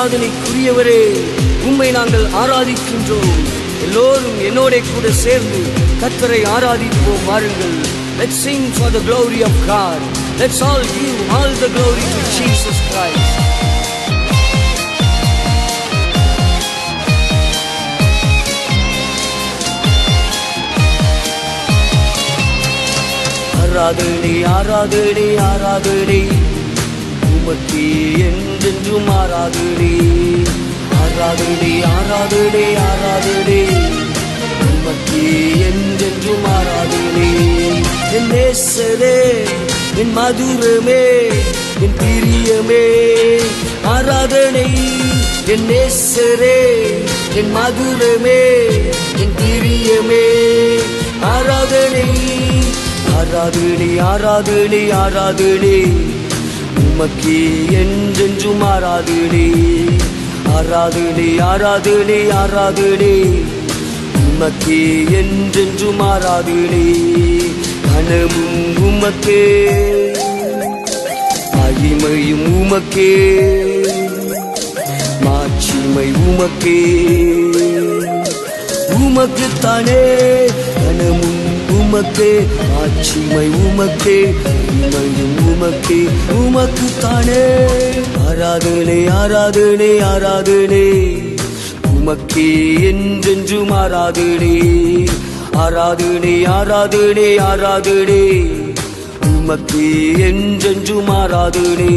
ஆராதனைக்குரியவரே உம்மை நாங்கள் ஆராதிக்கின்றோம் எல்லோரும் என்னோட கூட சேர்ந்து கர்த்தரை ஆராதிப்போம் வாருங்கள் Let's sing for the glory of God. Let's all give all the glory to Jesus Christ. ஆராதனை ஆராதனை ஆராதனை உமக்கே என்றென்றும் ஆராதனை ஆராதனை ஆராதனை ஆராதனை உமக்கே என்றென்றும் ஆராதனை என் நேசரே என் மதுரமே என் பிரியமே ஆராதனை என் நேசரே என் மதுரமே என் பிரியமே ஆராதனை ஆராதனை ஆராதனை ஆராதனை உமக்கே என்றென்றும் ஆராதனை ஆராதனை ஆராதனை ஆராதனை உமக்கே என்றென்றும் ஆராதனை கனமும் உமக்கே மகிமையும் உமக்கே மாட்சிமை உமக்கே உமக்குத்தானே கனமும் உமக்கே ஆட்சிமை உமக்கே உமையும் உமக்கே உமக்குத்தானே ஆராதனை ஆராதனை ஆராதனை உமக்கே என்றென்றும் ஆராதனை ஆராதனை ஆராதனை ஆராதனை உமக்கே என்றென்றும் ஆராதனை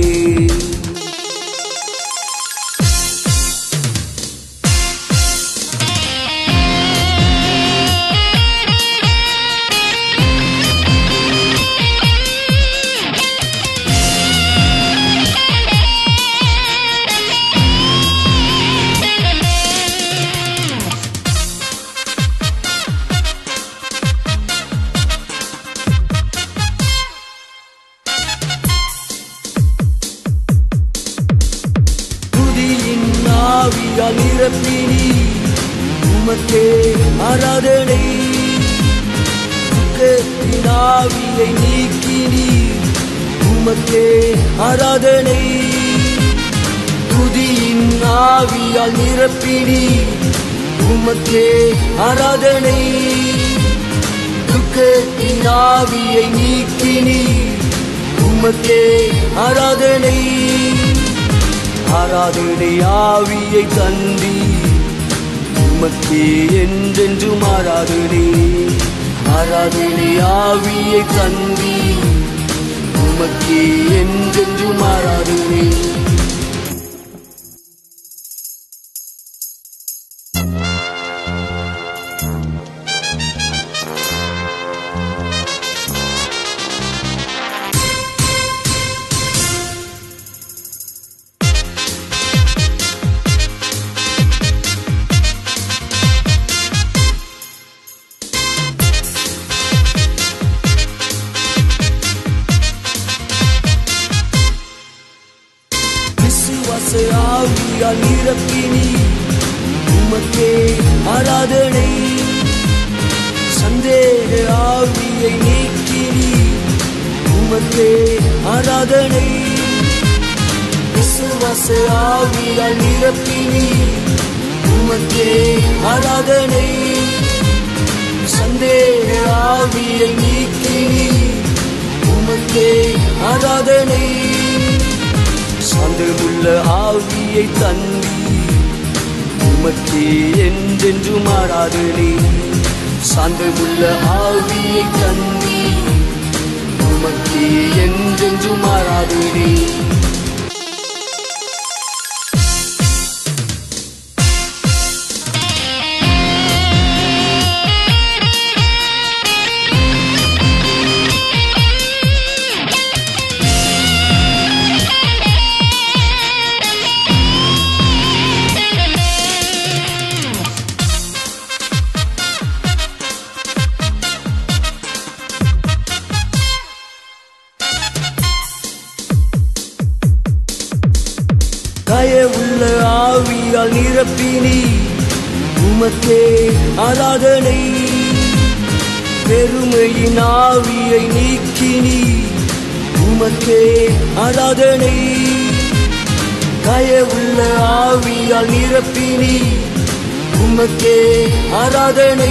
துதியின் ஆவியால் நிரப்பினி உமக்கே ஆராதனை துக்கத்தின் ஆவியை நீக்கினி உமக்கே ஆராதனை துதியின் ஆவியால் நிரப்பினி உமக்கே ஆராதனை துக்கத்தின் ஆவியை நீக்கினி உமக்கே ஆராதனை ஆராதனை ஆவியை தந்தி உமக்கே என்றென்றும் ஆராதனை ஆராதனை ஆவியை தந்தி உமக்கே என்றென்றும் ஆராதனை விசுவாச ஆவியால் நிரப்பினி உமக்கே ஆராதனை சந்தேக ஆவியை நீக்கினி உமக்கே ஆராதனை விசுவாச ஆவியால் நிரப்பினி உமக்கே ஆராதனை சந்தேக ஆவியை நீக்கினி உமக்கே ஆராதனை சாந்தமுள்ள ஆவியை தந்தி உமக்கே என்றென்றும் ஆராதனை சாந்தமுள்ள ஆவியை தந்தி உமக்கே என்றென்றும் ஆராதனை தயவுள்ள ஆவியால் நிரப்பினி உமக்கே ஆராதனை பெருமையின் ஆவியை நீக்கினி உமக்கே ஆராதனை தயவுள்ள ஆவியால் நிரப்பினி உமக்கே ஆராதனை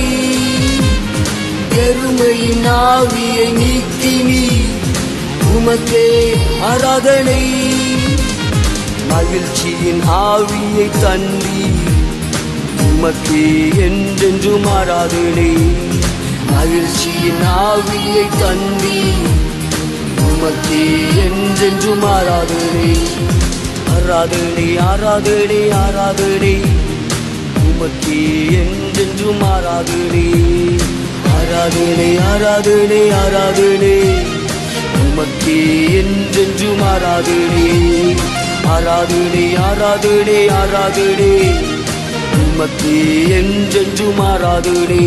எருமையின் ஆவியை நீக்கினி உமக்கே ஆராதனை மகிழ்ச்சியின் ஆவியை தந்தி உமக்கே என்றென்றும் ஆராதனை மகிழ்ச்சியின் ஆவியை தந்தி உமக்கே என்றென்றும் ஆராதனை ஆராதனை ஆராதனை ஆராதனை உமக்கே என்றென்றும் ஆராதனை ஆராதனை ஆராதனை ஆராதனை உமக்கே என்றென்றும் ஆராதனை ஆராதனை ஆராதனை ஆராதனை உமக்கே என்றென்றும் ஆராதனை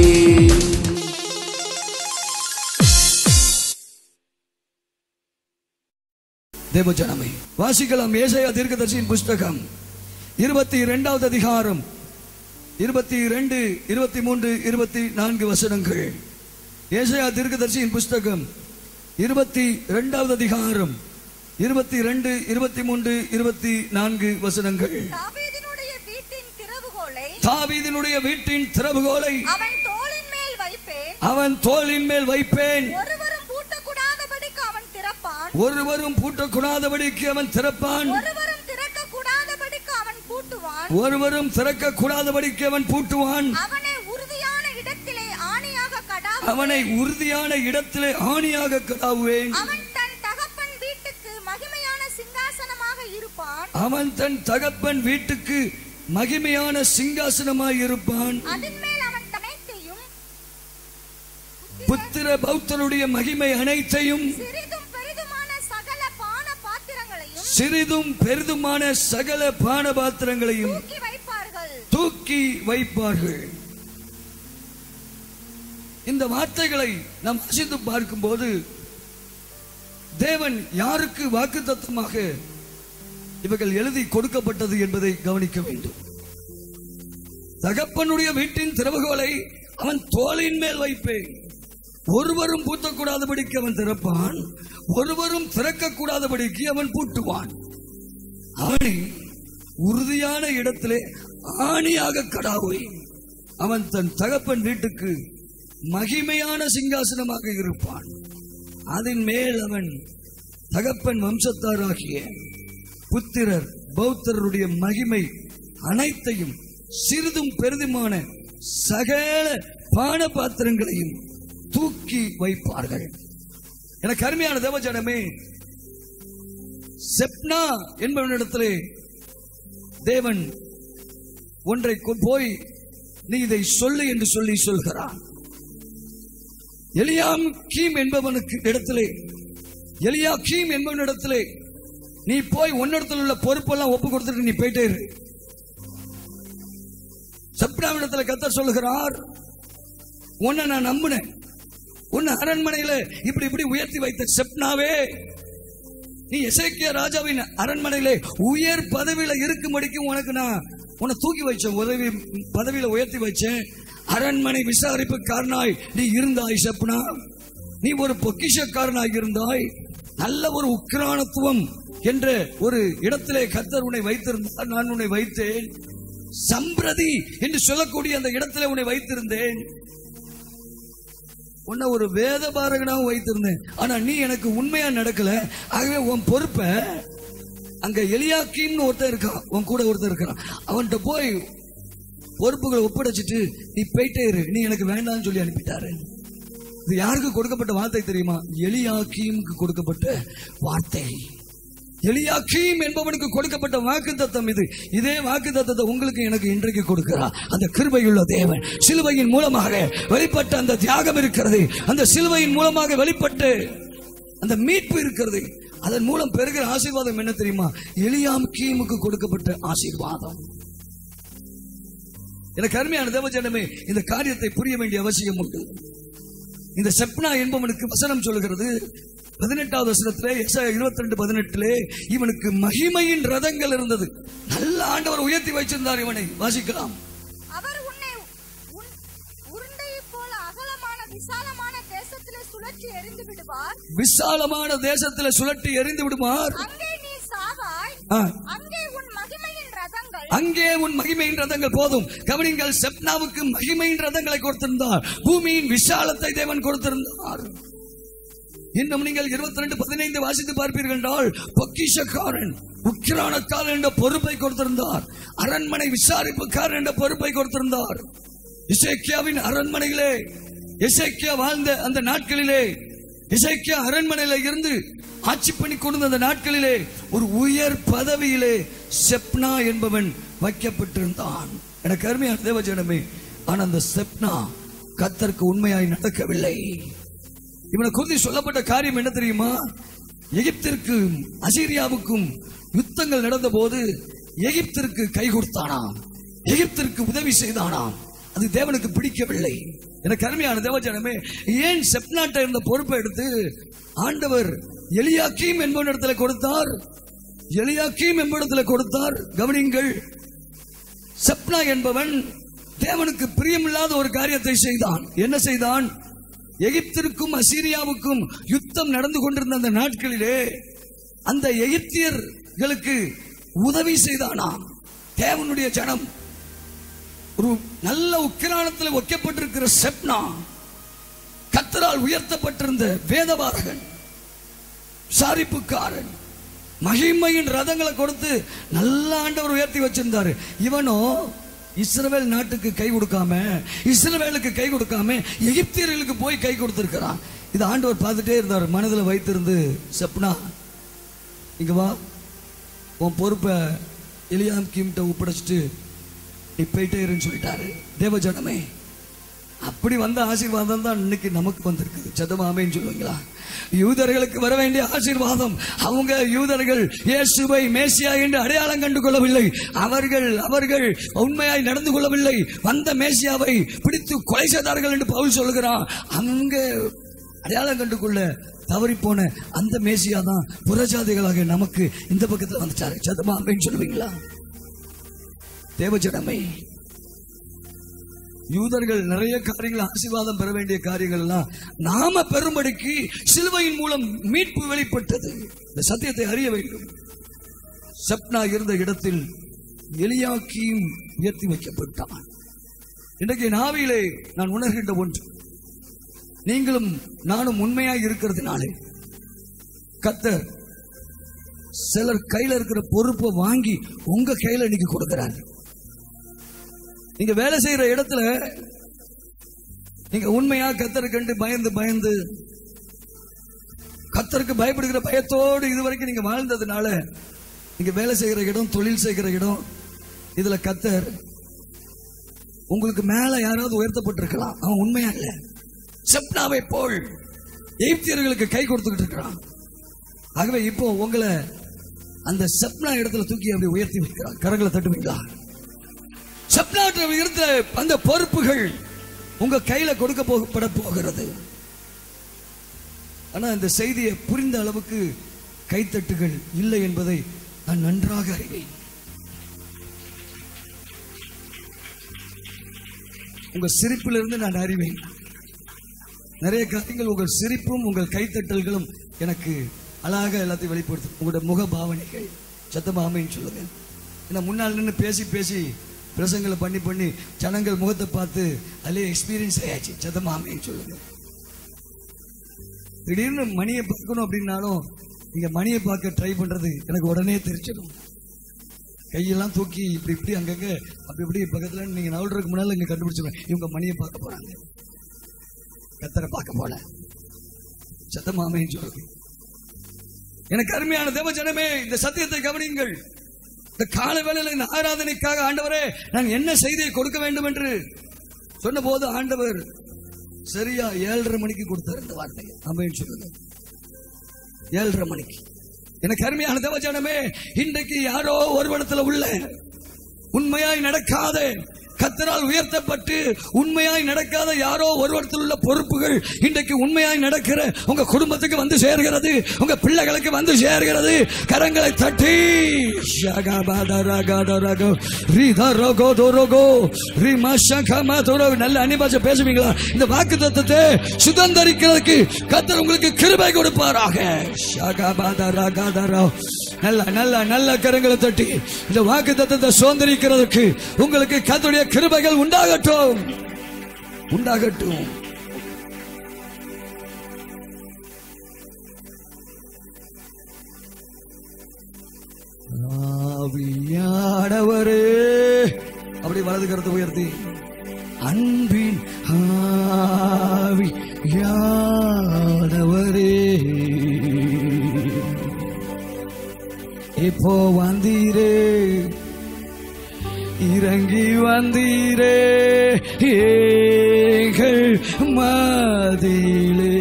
தேவஜனமே வாசிக்கலாம் ஏசாயா தீர்க்கதரிசியின் புஸ்தகம் இருபத்தி இரண்டாவது அதிகாரம் இருபத்தி இரண்டு இருபத்தி மூன்று இருபத்தி நான்கு வசனங்கள் ஏசாயா தீர்க்கதரிசியின் புஸ்தகம் இருபத்தி இரண்டாவது அதிகாரம் இருபத்தி இரண்டு இருபத்தி மூன்று இருபத்தி நான்கு வசனங்கள் தாவீதினுடைய வீட்டின் திறவுகோலை தாவீதினுடைய வீட்டின் திறவுகோலை அவன் தோளின் மேல் வைப்பேன் அவன் தோளின் மேல் வைப்பேன் ஒருவரும் பூட்டக்கூடாதபடிக்கு அவன் திறப்பான் ஒருவரும் பூட்டக்கூடாதபடிக்கு அவன் திறப்பான் ஒருவரும் திறக்க கூடாதபடிக்கு அவன் பூட்டுவான் ஒருவரும் திறக்க கூடாதபடிக்கு அவன் பூட்டுவான் அவனை உறுதியான இடத்திலே ஆணியாக கடா அவனை உறுதியான இடத்திலே ஆணியாக கடாவுவேன் அவன் தன் தகப்பன் வீட்டுக்கு மகிமையான சிங்காசனமாக இருப்பான் அவன் தன் தகப்பன் வீட்டுக்கு மகிமையான சிங்காசனமாய் இருப்பான் அதன் மேல் அவன் தனைத்தையும் புத்திர பௌத்தருடைய மகிமை அனைத்தையும் சிறிதும் பெரிதுமான சகல பான பாத்திரங்களையும் சிறிதும் பெரிதுமான சகல பானபாத்திரங்களையும் தூக்கி வைப்பார்கள் தூக்கி வைப்பார்கள் இந்த வார்த்தைகளை நாம் வாசித்து பார்க்கும்போது தேவன் யாருக்கு வாக்குத்தத்தமாக இவர்கள் எழுதி கொடுக்கப்பட்டது என்பதை கவனிக்க வேண்டும் தகப்பனுடைய வீட்டின் திறவுகோலை அவன் தோளின் மேல் வைப்பேன் ஒருவரும் பூத்தக்கூடாதபடிக்கு அவன் திறப்பான் ஒருவரும் திறக்கக்கூடாதபடிக்கு அவன் பூட்டுவான் அவனை உறுதியான இடத்திலே ஆணியாக கடாவை அவன் தன் தகப்பன் வீட்டுக்கு மகிமையான சிங்காசனமாக இருப்பான் அதன் மேல் அவன் தகப்பன் வம்சத்தாராகிய புத்திரர் பௌத்தருடைய மகிமை அனைத்தையும் சிறிதும் பெரிதுமான சகல பான பாத்திரங்களையும் தூக்கி வைப்பார்கள் எனக்கு அருமையான தேவஜனமே செப்னா என்பவனிடத்திலே தேவன் ஒன்றை கொ- போய் நீ இதை சொல்லு என்று சொல்லி சொல்கிறான் எலியாம் கீம் என்பவனுக்கு இடத்திலே எலியா கீம் என்பவனிடத்திலே நீ போய் உன்னிடத்தில் உள்ள பொறுப்பெல்லாம் ஒப்பு கொடுத்துட்டு நீ போயிட்டே இரு சப்னாவிடத்துல கத்த சொல்லுகிறார் உன்னை நான் நம்பினேன் உன்னை அரண்மனையில இப்படி இப்படி உயர்த்தி வைத்த செப்னாவே நீ எசேக்கியா ராஜாவின் அரண்மனையிலே உயர் பதவியில இருக்கும்படிக்கு உனக்கு நான் உன்னை தூக்கி வச்சேன் உதவி பதவியில உயர்த்தி வச்சேன் அரண்மனை விசாரிப்புக்காரனாய் நீ இருந்தாய் செப்னா நீ ஒரு பொக்கிஷக்காரனாய் இருந்தாய் நல்ல ஒரு உக்கிரானத்துவம் என்ற ஒரு இடத்திலே கர்த்தர் உன்னை வைத்திருந்தார் நான் உன்னை வைத்தேன் சம்பிரதி என்று சொல்லக்கூடிய அந்த இடத்திலே உன்னை வைத்திருந்தேன் உன்னை ஒரு வேத பாரகனாவும் வைத்திருந்தேன் ஆனா நீ எனக்கு உண்மையா நடக்கல ஆகவே உன் பொறுப்பை அங்க எலியாக்கீம்னு ஒருத்தன் இருக்கான் உன் கூட ஒருத்தன் இருக்கிறான் அவன்கிட்ட போய் பொறுப்புகளை ஒப்படைச்சிட்டு நீ போயிட்டே இரு நீ எனக்கு வேண்டாம்னு சொல்லி அனுப்பிட்டாரு இது யாருக்கு கொடுக்கப்பட்ட வார்த்தை தெரியுமா எலியாக்கீமுக்கு கொடுக்கப்பட்ட வார்த்தை எலியாக்கீம் என்பவனுக்கு கொடுக்கப்பட்ட வாக்கு தத்தம் இது இதே வாக்கு தத்தத்தை உங்களுக்கு எனக்கு இன்றைக்கு கொடுக்கிறார் அந்த கிருபையுள்ள தேவன் சிலுவையின் மூலமாக வெளிப்பட்ட அந்த தியாகம் இருக்கிறது அந்த சிலுவையின் மூலமாக வெளிப்பட்டு அந்த மீட்பு இருக்கிறது அதன் மூலம் பெறுகிற ஆசீர்வாதம் என்ன தெரியுமா எலியாம் கீமுக்கு கொடுக்கப்பட்ட ஆசீர்வாதம் எனக்கு அருமையான தேவஜனமே இந்த காரியத்தை புரிய வேண்டிய அவசியம் உண்டு இந்த செப்னா என்பவனுக்கு வசனம் சொல்லுகிறது பதினெட்டாவது வசனத்திலே இருபத்தி ரெண்டு பதினெட்டிலே இவனுக்கு மகிமையின் ரதங்கள் இருந்தது நல்ல ஆண்டவர் உயர்த்தி வைச்சிருந்தார் இவனை வாசிக்கலாம் அவர் உன்னை உன் உருண்டையைப் போல அகலமான விசாலமான தேசத்திலே சுழற்றி எறிந்து விடுவார் விசாலமான தேசத்திலே சுழட்டி எறிந்து விடுமார் அங்கே நீ சாவாய் ஆ, அங்கே உன் அங்கே உன் மகிமையின் ரதங்கள் போதும் கவனிங்கள் செப்னாவுக்கு மகிமையின் ரதங்களை கொடுத்திருந்தார் பூமியின் விசாலத்தை தேவன் கொடுத்திருந்தார் இன்னும் நீங்கள் இருபத்தி ரெண்டு பதினைந்து வாசித்து பார்ப்பீர்கள் என்றால் பொக்கிஷக்காரன் உக்கிரானக்காரன் என்ற பொறுப்பை கொடுத்திருந்தார் அரண்மனை விசாரிப்புக்காரன் என்ற பொறுப்பை கொடுத்திருந்தார் இசைக்கியாவின் அரண்மனையிலே இசைக்கியா வாழ்ந்த அந்த நாட்களிலே இசைக்கியா அரண்மனையில இருந்து ஆட்சி பண்ணி கொண்டு அந்த நாட்களிலே ஒரு உயர் பதவியிலே செப்னா என்பவன் வைக்கப்பட்டிருந்தான் எனக்கு அருமையான தேவஜனமே ஆனா அந்த செப்னா கத்தருக்கு உண்மையாய் நடக்கவில்லை இவனை குறித்து சொல்லப்பட்ட காரியம் என்ன தெரியுமா எகிப்திற்கும் அசீரியாவுக்கும் யுத்தங்கள் நடந்த போது எகிப்திற்கு கை கொடுத்தானாம் எகிப்திற்கு உதவி செய்தானாம் அது தேவனுக்கு பிடிக்கவில்லை எனக்கு அருமையான தேவஜனமே ஏன் செப்நாட்டை இருந்த பொறுப்பை எடுத்து ஆண்டவர் எலியாக்கீம் என்பவனிடத்துல கொடுத்தார் எலியாக்கீம் என்பவனிடத்துல கொடுத்தார் கவனிங்கள் செப்னா என்பவன் தேவனுக்கு பிரியமில்லாத ஒரு காரியத்தை செய்தான் என்ன செய்தான் எகிப்திற்கும் அசீரியாவுக்கும் யுத்தம் நடந்து கொண்டிருந்த அந்த நாட்களிலே அந்த எகிப்தியர்களுக்கு உதவி செய்தானாம் தேவனுடைய ஜனம் ஒரு நல்ல உக்கிரானத்தில் வைக்கப்பட்டிருக்கிற செப்னா கத்தரால் உயர்த்தப்பட்டிருந்த வேதபாரகன் சாரிப்புக்காரன் மகிமையின் ரதங்களை கொடுத்து நல்ல ஆண்டவர் உயர்த்தி வச்சிருந்தாரு இவனோ இஸ்ரவேல் நாட்டுக்கு கை கொடுக்காம இஸ்ரவேலுக்கு கை கொடுக்காம எகிப்தியர்களுக்கு போய் கை கொடுத்திருக்கிறான் இது ஆண்டவர் பார்த்துட்டே இருந்தார் மனதில் வைத்திருந்து செப்னா இங்க வா உன் பொறுப்பை எலியாம் கிம்கிட்ட ஒப்படைச்சிட்டு நீ போயிட்டே இருன்னு சொல்லிட்டாரு தேவஜனமே அப்படி வந்த ஆசீர்வாதம் தான் இன்னைக்கு நமக்கு வந்திருக்குது சதமாமேன்னு சொல்லுவீங்களா யூதர்களுக்கு வர வேண்டிய ஆசீர்வாதம் அவங்க யூதர்கள் இயேசுவை மேசியா என்று அடையாளம் கண்டு கொள்ளவில்லை அவர்கள் அவர்கள் உண்மையாய் நடந்து கொள்ளவில்லை வந்த மேசியாவை பிடித்து கொலை செய்தார்கள் என்று பவுல் சொல்கிறான் அங்க அடையாளம் கண்டு கொள்ள தவறி போன அந்த மேசியா தான் புறஜாதிகளாக நமக்கு இந்த பக்கத்துல வந்துட்டாரு சதமாமேன்னு சொல்லுவீங்களா தேவஜனமே யூதர்கள் நிறைய காரியங்கள் ஆசீர்வாதம் பெற வேண்டிய காரியங்கள் எல்லாம் நாம பெறும்படிக்கு சிலுவையின் மூலம் மீட்பு வெளிப்பட்டது இந்த சத்தியத்தை அறிய வேண்டும் செப்னா இருந்த இடத்தில் எலியாக்கியும் உயர்த்தி வைக்கப்பட்டான் இன்றைக்கு நாவிலே நான் உணர்கின்ற ஒன்று நீங்களும் நானும் உண்மையாக இருக்கிறதுனாலே கத்தர் சிலர் கையில இருக்கிற பொறுப்பை வாங்கி உங்க கையில இன்னைக்கு கொடுக்கிறாரு நீங்க வேலை செய்யற இடத்துல நீங்க உண்மையா கத்தரை கண்டு பயந்து பயந்து கத்தருக்கு பயப்படுகிற பயத்தோடு இதுவரைக்கும் நீங்க வாழ்ந்ததுனால நீங்க வேலை செய்யற இடம் தொழில் செய்கிற இடம் இதுல கத்தர் உங்களுக்கு மேல யாராவது உயர்த்தப்பட்டிருக்கலாம் அவன் உண்மையா இல்ல செப்னாவை போல் எகிப்தியர்களுக்கு கை கொடுத்துக்கிட்டு இருக்கிறான் ஆகவே இப்போ உங்களை அந்த செப்னா இடத்துல தூக்கி அப்படி உயர்த்தி வைக்கிறான் கரங்களை தட்டுவீங்களா சப்னாட்டில் இருந்த அந்த பொறுப்புகள் உங்க கையில கொடுக்க போகப்பட போகிறது ஆனா இந்த செய்தியை புரிந்த அளவுக்கு கைத்தட்டுகள் இல்லை என்பதை நான் நன்றாக அறிவேன் உங்க சிரிப்பிலிருந்து நான் அறிவேன் நிறைய காரியங்கள் உங்கள் சிரிப்பும் உங்கள் கைத்தட்டல்களும் எனக்கு அழகாக எல்லாத்தையும் வெளிப்படுத்தும் உங்களோட முக பாவனைகள் சத்தமாமைன்னு சொல்லுங்க ஏன்னா முன்னால் நின்று பேசி பேசி பிரசங்களை பண்ணி பண்ணி ஜனங்கள் முகத்தை பார்த்து அதிலே எக்ஸ்பீரியன்ஸ் ஆயாச்சு சத்தமாமைன்னு சொல்லுங்க திடீர்னு மணியை பார்க்கணும் அப்படின்னாலும் நீங்க மணியை பார்க்க ட்ரை பண்றது எனக்கு உடனே தெரிஞ்சிடும் கையெல்லாம் தூக்கி இப்படி இப்படி அங்கங்க அப்படி இப்படி பக்கத்துல நீங்க நவல்றதுக்கு முன்னால இங்க கண்டுபிடிச்சிருவேன் இவங்க மணியை பார்க்க போறாங்க கத்தரை பார்க்க போல சத்தமாமைன்னு சொல்லுங்க எனக்கு அருமையான தேவ ஜனமே இந்த சத்தியத்தை கவனியுங்கள் இந்த கால வேளையில இந்த ஆராதனைக்காக ஆண்டவரே நான் என்ன செய்தியை கொடுக்க வேண்டும் என்று சொன்ன போது ஆண்டவர் சரியா ஏழரை மணிக்கு கொடுத்தார் இந்த வார்த்தையை அமைன்னு சொல்லுங்க ஏழரை மணிக்கு எனக்கு அருமையான தேவஜானமே இன்றைக்கு யாரோ ஒரு இடத்துல உள்ள உண்மையாய் நடக்காத கத்தரால் உயர்த்தப்பட்டு உண்மையாய் நடக்காத யாரோ ஒரு இடத்தில் உள்ள பொறுப்புகள் இன்றைக்கு உண்மையாய் நடக்கிற உங்க குடும்பத்துக்கு வந்து சேர்கிறது உங்க பிள்ளைகளுக்கு வந்து சேர்கிறது கரங்களை தட்டி ஷகபதரகதரகோ, ரிதரகோதொரகோ, ரிமஷகமதொரோ. நல்ல அன்னிபாஷை பேசுவீங்களா இந்த வாக்கு தத்துவத்தை சுதந்திரிக்கிறதுக்கு கத்தர் உங்களுக்கு கிருபை கொடுப்பாராக ஷகபதரகதரோ. நல்ல நல்ல நல்ல கரங்களை தட்டி இந்த வாக்கு தத்தத்தை சுதந்திரிக்கிறதுக்கு உங்களுக்கு கத்துடைய கிருபைகள் உண்டாகட்டும் உண்டாகட்டும் ஆவியானவரே அப்படி வலது கருத்தை உயர்த்தி அன்பின் ஆவியானவரே இப்போ வந்தீரே இறங்கி வந்தீரே ஏங்கள் மதிலே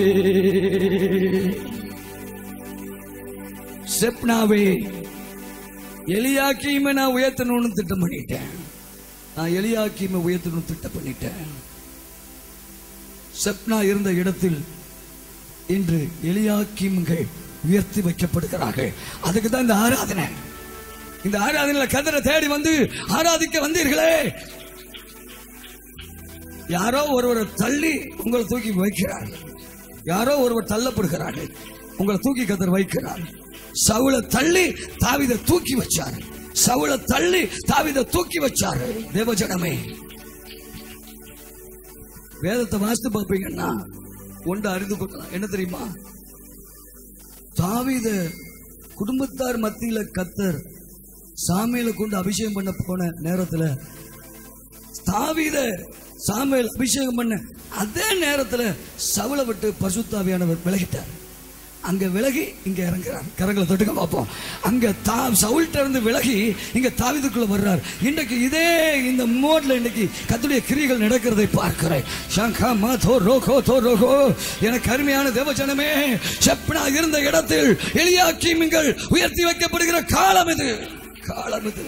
செப்னாவே எலியாக்கீமை நான் உயர்த்தணும்னு திட்டம் பண்ணிட்டேன் நான் எலியாக்கீமை உயர்த்தணும்னு திட்டம் பண்ணிட்டேன் செப்னா இருந்த இடத்தில் இன்று எலியாக்கீம்கள் உயர்த்தி வைக்கப்படுகிறார்கள் அதுக்கு தான் இந்த ஆராதனை இந்த ஆராதனையில கதரை தேடி வந்து ஆராதிக்க வந்தீர்களே யாரோ ஒருவரை தள்ளி உங்களை தூக்கி வைக்கிறார்கள் யாரோ ஒருவர் தள்ளப்படுகிறார்கள் உங்களை தூக்கி கதர் வைக்கிறார் சவுளை தள்ளி தாவித தூக்கி வச்சார் சவுளை தள்ளி தாவித தூக்கி வச்சார் தேவஜனமே வேதத்தை வாசித்து பார்ப்பீங்கன்னா ஒன்று அறிந்து கொள்ளலாம் என்ன தெரியுமா தாவீத குடும்பத்தார் மத்தியில கத்தர் சாமியில கொண்டு அபிஷேகம் பண்ண போன நேரத்துல தாவீத சாமியல் அபிஷேகம் பண்ண அதே நேரத்துல சவுளை விட்டு பசுத்தாவியானவர் விலகிட்டார் அங்க விலகி இங்க இறங்குறார் கரங்களை தொட்டுக்க பார்ப்போம் அங்க தா சவுல்ட்ட இருந்து விலகி இங்க தாவிதுக்குள்ள வர்றார் இன்னைக்கு இதே இந்த மோட்ல இன்னைக்கு கத்துடைய கிரிகள் நடக்கிறதை பார்க்கிறேன் சங்கா மா தோ ரோகோ தோ ரோகோ எனக்கு அருமையான தேவஜனமே செப்பனா இருந்த இடத்தில் எளியாக்கீமிங்கள் உயர்த்தி வைக்கப்படுகிற காலம் இது காலம் இது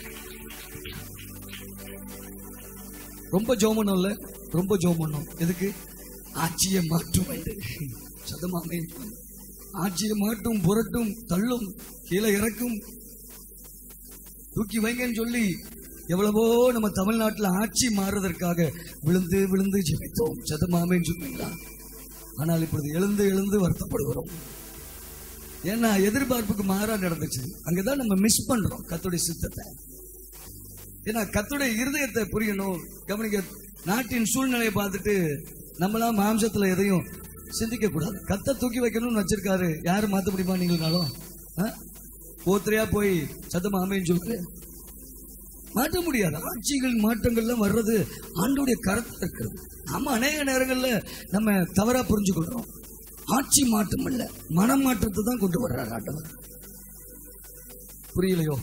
ரொம்ப ஜோம் பண்ணும் இல்ல ரொம்ப ஜோம் பண்ணும் எதுக்கு ஆட்சியை மாற்றும் என்று சதமாமே ஆட்சியை மாட்டும் புரட்டும் தள்ளும் கீழே இறக்கும் தூக்கி வைங்கன்னு சொல்லி எவ்வளவோ நம்ம தமிழ்நாட்டில் ஆட்சி மாறுவதற்காக விழுந்து விழுந்து ஜெபித்தோம் சதமாமேன்னு சொன்னீங்களா ஆனால் இப்பொழுது எழுந்து எழுந்து வருத்தப்படுகிறோம் ஏன்னா எதிர்பார்ப்புக்கு மாறா நடந்துச்சு அங்கதான் நம்ம மிஸ் பண்றோம் கத்துடைய சித்தத்தை ஏன்னா கத்துடைய இருதயத்தை புரியணும் கவனிக்க நாட்டின் சூழ்நிலையை பார்த்துட்டு நம்மளாம் மாம்சத்துல எதையும் சிந்திக்க கூடாது கத்த தூக்கி வைக்கணும்னு வச்சிருக்காரு யாரு மாத்த முடியுமா நீங்களாலும் ஓத்திரையா போய் சத்தமா அமைன்னு சொல்லுங்க மாற்ற முடியாது ஆட்சிகள் மாற்றங்கள்லாம் வர்றது ஆண்டோடைய கருத்து இருக்கிறது நம்ம அநேக நேரங்கள்ல நம்ம தவறா புரிஞ்சுக்கொள்றோம் ஆட்சி மாற்றம் இல்ல மனம் மாற்றத்தை தான் கொண்டு வர்றாரு ஆண்டவர் புரியலையோ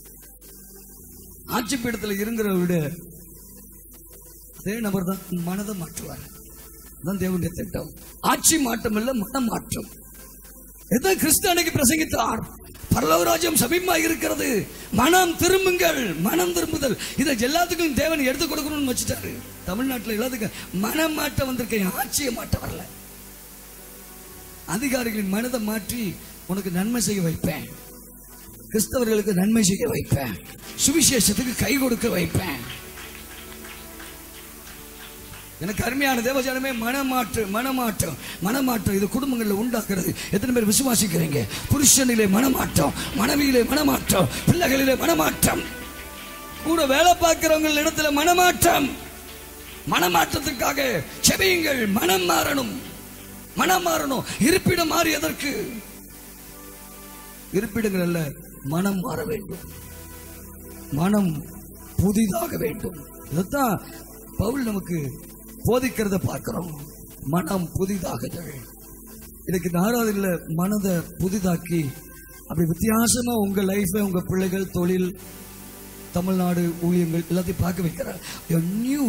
ஆட்சி பீடத்தில் இருக்கிற விட அதே நபர் தான் மனதை மாற்றுவார் தான் தேவனுடைய திட்டம் ஆட்சி மாற்றம் இல்ல மனம் மாற்றம் எதை கிறிஸ்து அன்னைக்கு பிரசங்கித்தார் பரலவராஜ்யம் சமீபமா இருக்கிறது மனம் திரும்புங்கள் மனம் திரும்புதல் இதை எல்லாத்துக்கும் தேவன் எடுத்து கொடுக்கணும்னு வச்சுட்டாரு தமிழ்நாட்டில் எல்லாத்துக்கும் மனம் மாற்ற வந்திருக்கேன் ஆட்சியை மாற்ற வரல அதிகாரிகளின் மனதை மாற்றி உனக்கு நன்மை செய்ய வைப்பேன் கிறிஸ்தவர்களுக்கு நன்மை செய்ய வைப்பேன் சுவிசேஷத்துக்கு கை கொடுக்க வைப்பேன் எனக்கு அருமையான தேவஜானமே மனமாற்று மனமாற்றம் மனமாற்றம் இது குடும்பங்களில் உண்டாக்குறது எத்தனை பேர் விசுவாசிக்கிறீங்க புருஷனிலே மனமாற்றம் மனைவியிலே மனமாற்றம் பிள்ளைகளிலே மனமாற்றம் கூட வேலை பார்க்கிறவங்க இடத்துல மனமாற்றம் மனமாற்றத்துக்காக செவியுங்கள் மனம் மாறணும் மனம் மாறணும் இருப்பிடம் மாறி எதற்கு இருப்பிடங்கள் அல்ல மனம் மாற வேண்டும் மனம் புதிதாக வேண்டும் இதைத்தான் பவுல் நமக்கு போதிக்கிறத பார்க்கிறோம் மனம் புதிதாகுதல் இதுக்கு நாராதில் மனதை புதிதாக்கி அப்படி வித்தியாசமா உங்க லைஃப்ல உங்க பிள்ளைகள் தொழில் தமிழ்நாடு ஊழியங்கள் எல்லாத்தையும் பார்க்க வைக்கிறார் new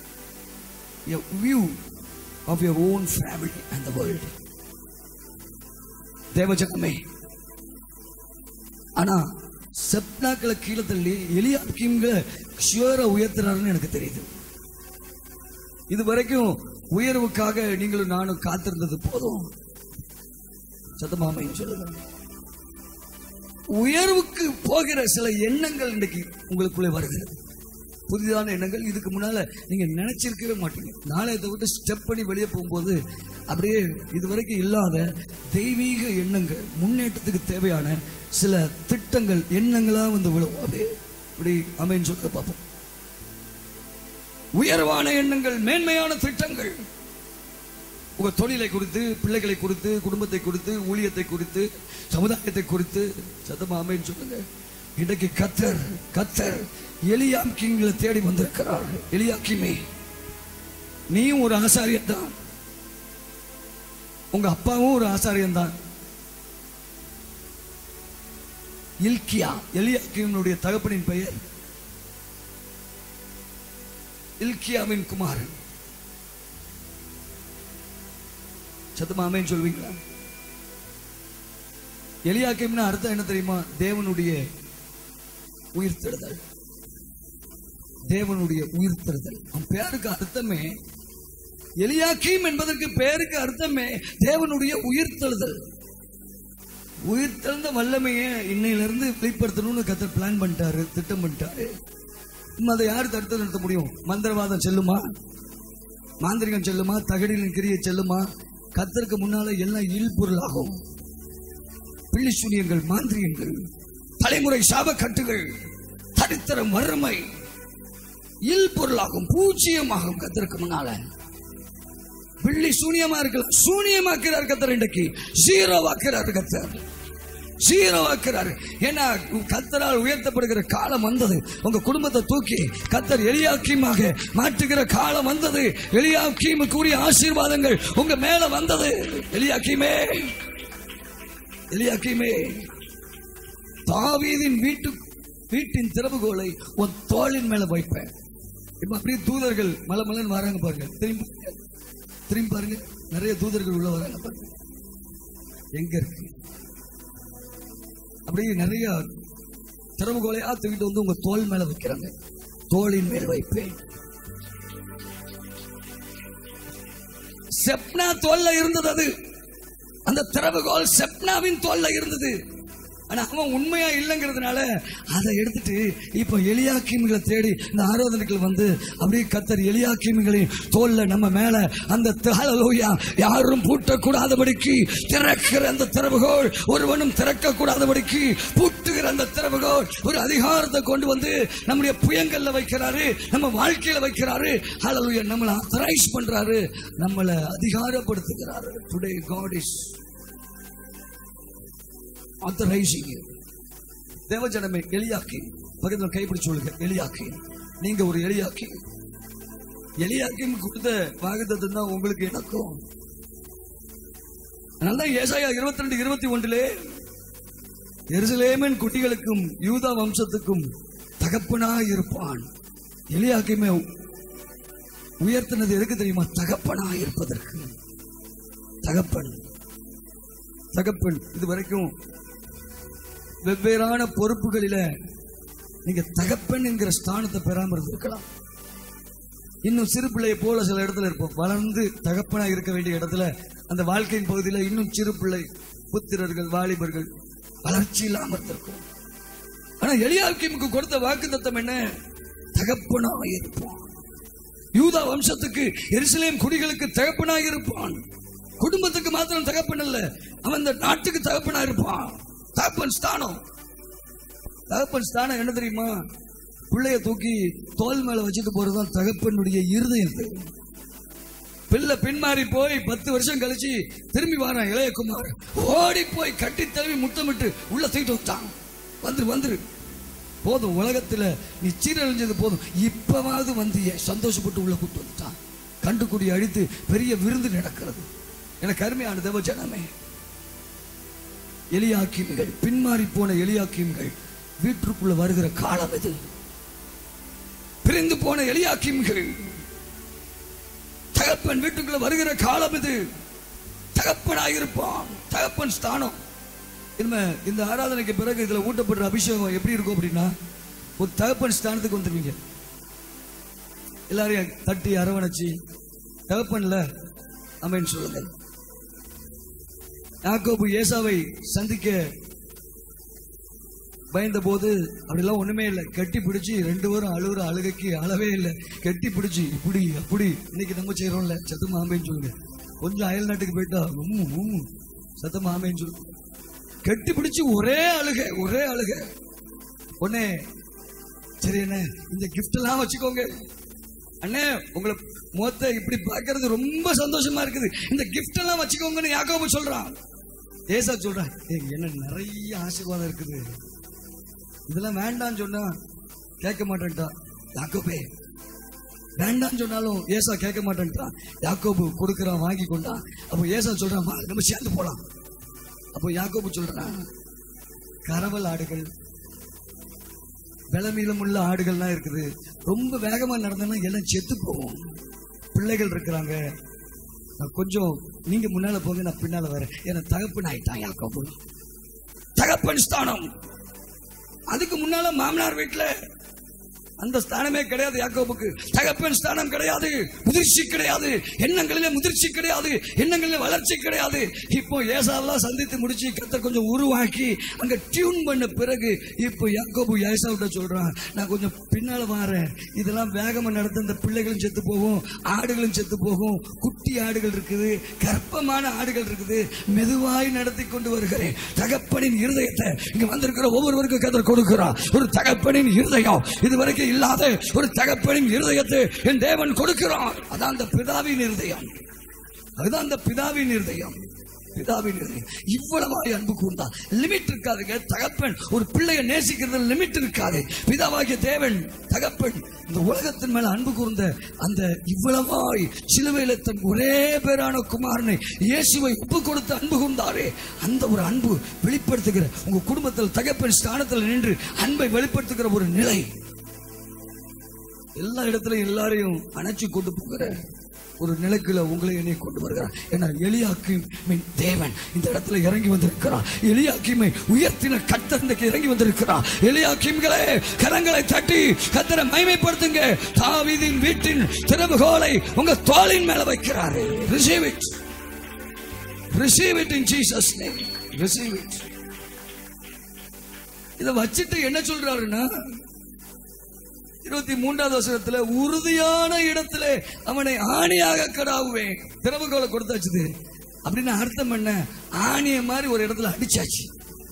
view of your own family and the world தேவஜகமே ஆனா செப்னாக்களை கீழே தள்ளி எளியா கிம்களை ஷியோரை உயர்த்துறாருன்னு எனக்கு தெரியுது இது வரைக்கும் உயர்வுக்காக நீங்களும் நானும் காத்திருந்தது போதும் சத்தமாமையும் சொல்லுங்க உயர்வுக்கு போகிற சில எண்ணங்கள் இன்றைக்கு உங்களுக்குள்ளே வருகிறது புதிதான எண்ணங்கள் இதுக்கு முன்னால நீங்க நினைச்சிருக்கவே மாட்டீங்க நாளையத்தை விட்டு ஸ்டெப் பண்ணி வெளியே போகும்போது அப்படியே இதுவரைக்கும் இல்லாத தெய்வீக எண்ணங்கள் முன்னேற்றத்துக்கு தேவையான சில திட்டங்கள் எண்ணங்களா வந்து விழும் அப்படியே இப்படி அமைன்னு சொல்ல பார்ப்போம் உயர்வான எண்ணங்கள் மேன்மையான திட்டங்கள் உங்க தொழிலை குறித்து பிள்ளைகளை குறித்து குடும்பத்தை குறித்து ஊழியத்தை குறித்து சமுதாயத்தை குறித்து சத்தமா அமைன்னு சொல்லுங்க இன்றைக்கு கத்தர் கத்தர் எலியாம் கிங்களை தேடி வந்திருக்கிறார் எலியாக்கிமே நீயும் ஒரு ஆசாரியன் தான் உங்க அப்பாவும் ஒரு ஆசாரியன் தான் இல்கியா எலியாக்கினுடைய தகப்பனின் பெயர் இல்கியாவின் குமாரன் சத்தமா ஆமென் சொல்வீங்களா எலியாக்கிம்னா அர்த்தம் என்ன தெரியுமா தேவனுடைய உயிர்த்தெழுதல் தேவனுடைய உயிர்த்தெழுதல் அவன் பேருக்கு அர்த்தமே எலியாக்கீம் என்பதற்கு பேருக்கு அர்த்தமே தேவனுடைய உயிர்த்தெழுதல் உயிர்த்தெழுந்த வல்லமையை இன்னையிலிருந்து வெளிப்படுத்தணும்னு கத்தர் பிளான் பண்ணிட்டாரு திட்டம் பண்ணிட்டாரு இன்னும் அதை யார் தடுத்து நிறுத்த முடியும் மந்திரவாதம் செல்லுமா மாந்திரிகம் செல்லுமா தகடிலின் கிரியை செல்லுமா கத்தருக்கு முன்னால எல்லாம் இல்பொருளாகும் பிள்ளை சூனியங்கள் மாந்திரியங்கள் தலைமுறை சாபக்கட்டுகள் தரித்திரம் வறுமை இல் பொருளாகும் பூஜ்ஜியமாகும் கத்தருக்கு முன்னால பிள்ளை சூனியமா இருக்கலாம் சூனியமாக்கிறார் கத்தர் இன்றைக்கு ஜீரோவாக்கிறார் கத்தர் ஜீரோவாக்கிறார் ஏன்னா கத்தரால் உயர்த்தப்படுகிற காலம் வந்தது உங்க குடும்பத்தை தூக்கி கத்தர் எலியாக்கியமாக மாற்றுகிற காலம் வந்தது எலியாக்கியமுக்குரிய ஆசீர்வாதங்கள் உங்க மேல வந்தது எலியாக்கியமே எலியாக்கியமே தாவீதின் வீட்டு வீட்டின் திறவுகோலை உன் தோளின் மேல வைப்பேன் இப்ப அப்படியே தூதர்கள் மலை மலன்னு வராங்க பாருங்க திரும்பி பாருங்க. திரும்பி பாருங்க நிறைய தூதர்கள் உள்ள வராங்க பாருங்க எங்க இருக்கு அப்படியே நிறைய திறவுகோலையா தூக்கிட்டு வந்து உங்க தோல் மேல வைக்கிறாங்க தோளின் மேல் வைப்பேன் செப்னா தோல்ல இருந்தது அது அந்த திறவுகோல் செப்னாவின் தோல்ல இருந்தது ஆனா அவன் உண்மையா இல்லைங்கிறதுனால அதை எடுத்துட்டு இப்ப எலியாக்கிம்களை தேடி இந்த ஆராதனைகள் வந்து அப்படியே கத்தர் எலியாக்கிம்களின் தோல்ல நம்ம மேல அந்த ஹalleluya யாரும் பூட்டக்கூடாதபடிக்கு திறக்கிற அந்த திறவுகோல் ஒருவனும் திறக்க கூடாதபடிக்கு பூட்டுகிற அந்த திறவுகோல் ஒரு அதிகாரத்தை கொண்டு வந்து நம்முடைய புயங்கள்ல வைக்கிறாரு நம்ம வாழ்க்கையில வைக்கிறாரு ஹalleluya நம்மளை அத்தரைஸ் பண்றாரு நம்மளை அதிகாரப்படுத்துகிறாரு today God is authorizing you. தேவஜனமே எலியாக்கி பக்கத்தில் கைப்பிடிச்சு சொல்லுங்க எலியாக்கி நீங்க ஒரு எலியாக்கி எலியாக்கிம் கொடுத்த வாக்குத்தத்தம் தான் உங்களுக்கு எனக்கும் அதனால ஏசாயா இருபத்தி ரெண்டு இருபத்தி ஒன்றிலே எருசலேமின் குட்டிகளுக்கும் யூதா வம்சத்துக்கும் தகப்பனாய் இருப்பான் எலியாக்கிமே உயர்த்தினது எதுக்கு தெரியுமா தகப்பனாய் இருப்பதற்கு தகப்பன் தகப்பன் இது வரைக்கும் வெவ்வேறான பொறுப்புகளில நீங்க தகப்பன் என்கிற ஸ்தானத்தை பெறாம இருந்திருக்கலாம் இன்னும் சிறு பிள்ளையை போல சில இடத்துல இருப்போம் வளர்ந்து தகப்பனா இருக்க வேண்டிய இடத்துல அந்த வாழ்க்கையின் பகுதியில இன்னும் சிறு பிள்ளை புத்திரர்கள் வாலிபர்கள் வளர்ச்சி இல்லாம இருந்திருக்கும் ஆனா எளியாக்கிமுக்கு கொடுத்த வாக்கு தத்தம் என்ன தகப்பனா இருப்பான் யூதா வம்சத்துக்கு எருசலேம் குடிகளுக்கு தகப்பனாக இருப்பான் குடும்பத்துக்கு மாத்திரம் தகப்பன் இல்ல அவன் இந்த நாட்டுக்கு தகப்பனா இருப்பான் தகப்பன் ஸ்தானம் தகப்பன் ஸ்தானம் என்ன தெரியுமா பிள்ளைய தூக்கி தோல் மேல வச்சுட்டு போறதுதான் தகப்பனுடைய இருதயம் பிள்ளை பின்மாறி போய் பத்து வருஷம் கழிச்சு திரும்பி வாரான் இளையகுமார் ஓடி போய் கட்டி தழுவி முத்தமிட்டு உள்ள தூக்கிட்டு வந்தான் வந்துரு வந்துரு போதும் உலகத்துல நீ சீரழிஞ்சது போதும் இப்பவாவது வந்து சந்தோஷப்பட்டு உள்ள கூட்டு வந்துட்டான் கண்டுக்குடி அழித்து பெரிய விருந்து நடக்கிறது எனக்கு அருமையான தேவ ஜனமே எலியாக்கியங்கள் பின்மாறி போன எலியாக்கியங்கள் வீட்டுக்குள்ள வருகிற காலம் இது பிரிந்து போன எலியாக்கியங்கள் தகப்பன் வீட்டுக்குள்ள வருகிற காலம் இது தகப்பனாயிருப்பான் தகப்பன் ஸ்தானம் இனிமே இந்த ஆராதனைக்கு பிறகு இதுல ஊட்டப்படுற அபிஷேகம் எப்படி இருக்கும் அப்படின்னா ஒரு தகப்பன் ஸ்தானத்துக்கு வந்துருவீங்க எல்லாரையும் தட்டி அரவணைச்சு தகப்பன்ல அமேன்னு சொல்லுங்க யாக்கோபு ஏசாவை சந்திக்க பயந்த போது அப்படிலாம் ஒண்ணுமே இல்லை கட்டி பிடிச்சி ரெண்டு பேரும் அழுகுற அழுகைக்கு அளவே இல்லை கட்டி பிடிச்சி இப்படி அப்படி இன்னைக்கு நம்ம செய்யறோம்ல சத்தமா ஆமைன்னு சொல்லுங்க கொஞ்சம் அயல் நாட்டுக்கு போயிட்டா உம்மு உம்மு சத்தமா ஆமைன்னு சொல்லுங்க கட்டி பிடிச்சி ஒரே அழுகை ஒரே அழுகை உடனே சரி என்ன இந்த gift எல்லாம் வச்சுக்கோங்க அண்ணே உங்களை முகத்தை இப்படி பார்க்கறது ரொம்ப சந்தோஷமா இருக்குது இந்த gift எல்லாம் வச்சுக்கோங்கன்னு யாக்கோபு சொல்றான் ஏசா சொல்றான் "ஏய், என்ன நிறைய ஆசீர்வாதம் இருக்குது இதெல்லாம் வேண்டாம்னு சொன்னா கேட்க மாட்டேன்ட்டான் யாக்கோபே வேண்டாம்னு சொன்னாலும் ஏசா கேட்க மாட்டேன்ட்டான் யாக்கோபு கொடுக்கறான் வாங்கி கொண்டான் அப்போ ஏசா சொல்றான் "வா, நம்ம சேர்ந்து போலாம் அப்போ யாக்கோபு சொல்றான் கரவல் ஆடுகள் விளமீளம் உள்ள ஆடுகள்லாம் இருக்குது ரொம்ப வேகமா நடந்தனா எல்லாம் செத்து போகும் பிள்ளைகள் இருக்கிறாங்க நான் கொஞ்சம் நீங்க முன்னால போங்க நான் பின்னால வரேன் என தகப்பன் ஆயிட்டான் யாக்கோபு தகப்பன் ஸ்தானம் அதுக்கு முன்னால மாமனார் வீட்டுல அந்த ஸ்தானமே கிடையாது யாக்கோபுக்கு தகப்பன் ஸ்தானம் கிடையாது முதிர்ச்சி கிடையாது எண்ணங்களிலே முதிர்ச்சி கிடையாது எண்ணங்களிலே வளர்ச்சி கிடையாது இப்போ ஏசாவெல்லாம் சந்தித்து முடிச்சு கத்தர் கொஞ்சம் உருவாக்கி அங்க டியூன் பண்ண பிறகு இப்போ யாக்கோபு ஏசாவிட்ட சொல்றான் நான் கொஞ்சம் பின்னால வரேன் இதெல்லாம் வேகமா நடந்த இந்த பிள்ளைகளும் செத்து போகும் ஆடுகளும் செத்து போகும் குட்டி ஆடுகள் இருக்குது கற்பமான ஆடுகள் இருக்குது மெதுவாய் நடத்தி கொண்டு வருகிறேன் தகப்பனின் இருதயத்தை இங்க வந்திருக்கிற ஒவ்வொருவருக்கும் கத்தர் கொடுக்கிறார் ஒரு தகப்பனின் இருதயம் இதுவரைக்கும் இல்லாத ஒரு தகப்பனின் இருதயத்தை என் தேவன் கொடுக்கிறார் அதான் அந்த பிதாவின் இருதயம் அதுதான் அந்த பிதாவின் இருதயம் பிதாவின் இருதயம் இவ்வளவாய் அன்பு கூர்ந்தா லிமிட் இருக்காதுங்க தகப்பன் ஒரு பிள்ளையை நேசிக்கிறது லிமிட் இருக்காது பிதாவாகிய தேவன் தகப்பன் இந்த உலகத்தின் மேல அன்பு கூர்ந்த அந்த இவ்வளவாய் சிலுவையில தன் ஒரே பேரான குமாரனை இயேசுவை ஒப்பு கொடுத்து அன்பு கூர்ந்தாரே அந்த ஒரு அன்பு வெளிப்படுத்துகிற உங்க குடும்பத்தில் தகப்பன் ஸ்தானத்தில் நின்று அன்பை வெளிப்படுத்துகிற ஒரு நிலை எல்லா இடத்துலயும் எல்லாரையும் அணைச்சு கொண்டு போகிற ஒரு நிலைக்குள்ள உங்களை என்னை கொண்டு வருகிறார் ஏன்னா எலியாக்கிமின் தேவன் இந்த இடத்துல இறங்கி வந்திருக்கிறார் எலியாக்கிமை உயர்த்தின கர்த்தர் இன்றைக்கு இறங்கி வந்திருக்கிறார் எலியாக்கிம்களே கரங்களை தட்டி கத்தரை மைமைப்படுத்துங்க தாவீதின் வீட்டின் திறவுகோலை உங்க தோளின் மேல வைக்கிறாரு receive it receive it in Jesus name receive it இதை வச்சுட்டு என்ன சொல்றாருன்னா இருபத்தி மூன்றாவது வசனத்துல உறுதியான இடத்துல அவனை ஆணியாக கடாவுவேன் திறவுகோலை கொடுத்தாச்சுது அப்படின்னு அர்த்தம் என்ன ஆணிய மாதிரி ஒரு இடத்துல அடிச்சாச்சு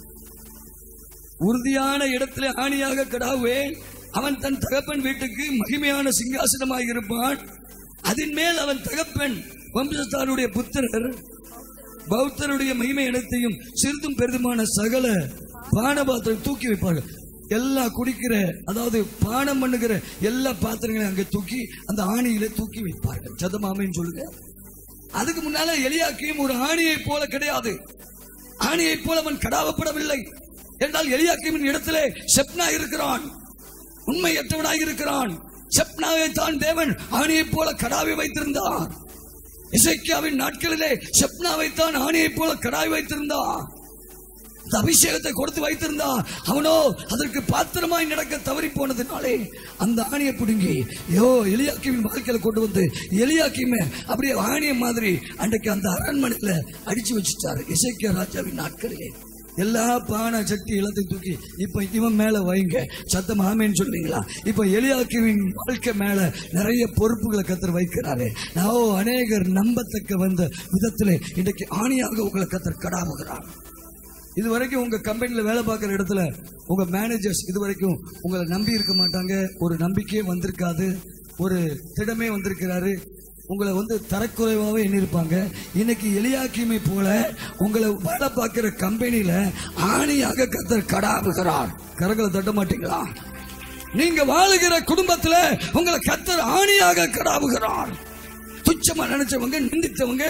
உறுதியான இடத்துல ஆணியாக கடாவுவேன் அவன் தன் தகப்பன் வீட்டுக்கு மகிமையான சிங்காசனமாக இருப்பான் அதன் மேல் அவன் தகப்பன் வம்சத்தாருடைய புத்திரர் பௌத்தருடைய மகிமை இடத்தையும் சிறிதும் பெரிதுமான சகல பானபாத்திரம் தூக்கி வைப்பார்கள் எல்லா குடிக்கிற அதாவது பானம் பண்ணுகிற எல்லா பாத்திரங்களையும் அங்க தூக்கி அந்த ஆணியில தூக்கி வைப்பார்கள் சதமாமைன்னு சொல்லுங்க அதுக்கு முன்னால எலியாக்கியும் ஒரு ஆணியை போல கிடையாது ஆணியை போல அவன் கடாவப்படவில்லை என்றால் எலியாக்கியமின் இடத்திலே செப்னா இருக்கிறான் உண்மையற்றவனாய் இருக்கிறான் செப்னாவை தான் தேவன் ஆணியைப் போல கடாவி வைத்திருந்தார் இசைக்கியாவின் நாட்களிலே செப்னாவை தான் ஆணியைப் போல கடாவி வைத்திருந்தார் இந்த அபிஷேகத்தை கொடுத்து வைத்திருந்தா அவனோ அதற்கு பாத்திரமாய் நடக்க தவறி போனதுனாலே அந்த ஆணியை பிடுங்கி யோ எலியாக்கிமின் வாழ்க்கையில கொண்டு வந்து எலியாக்கிமே அப்படியே ஆணிய மாதிரி அன்றைக்கு அந்த அரண்மனையில அடிச்சு வச்சுட்டாரு இசைக்கிய ராஜாவின் நாட்களிலே எல்லா பானை சட்டி எல்லாத்தையும் தூக்கி இப்ப இவன் மேல வைங்க சத்தம் ஆமேன்னு சொல்றீங்களா இப்ப எலியாக்கிவின் வாழ்க்கை மேல நிறைய பொறுப்புகளை கத்தர் வைக்கிறாரு நான் அநேகர் நம்பத்தக்க வந்த விதத்திலே இன்றைக்கு ஆணியாக உங்களை கத்தர் கடாவுகிறார் இது வரைக்கும் உங்க கம்பெனில வேலை பார்க்குற இடத்துல உங்க மேனேஜர்ஸ் இது வரைக்கும் உங்களை நம்பி இருக்க மாட்டாங்க ஒரு நம்பிக்கையே வந்திருக்காது ஒரு திடமே வந்திருக்கிறாரு உங்களை வந்து தரக்குறைவாகவே எண்ணிருப்பாங்க இன்னைக்கு எலியாக்கிமை போல உங்களை வேலை பார்க்கிற கம்பெனில ஆணியாக கத்தர் கடாவுகிறார் கரங்களை தட்ட மாட்டீங்களா நீங்க வாழுகிற குடும்பத்துல உங்களை கத்தர் ஆணியாக கடாவுகிறார் துச்சமா நினைச்சவங்க நிந்தித்தவங்க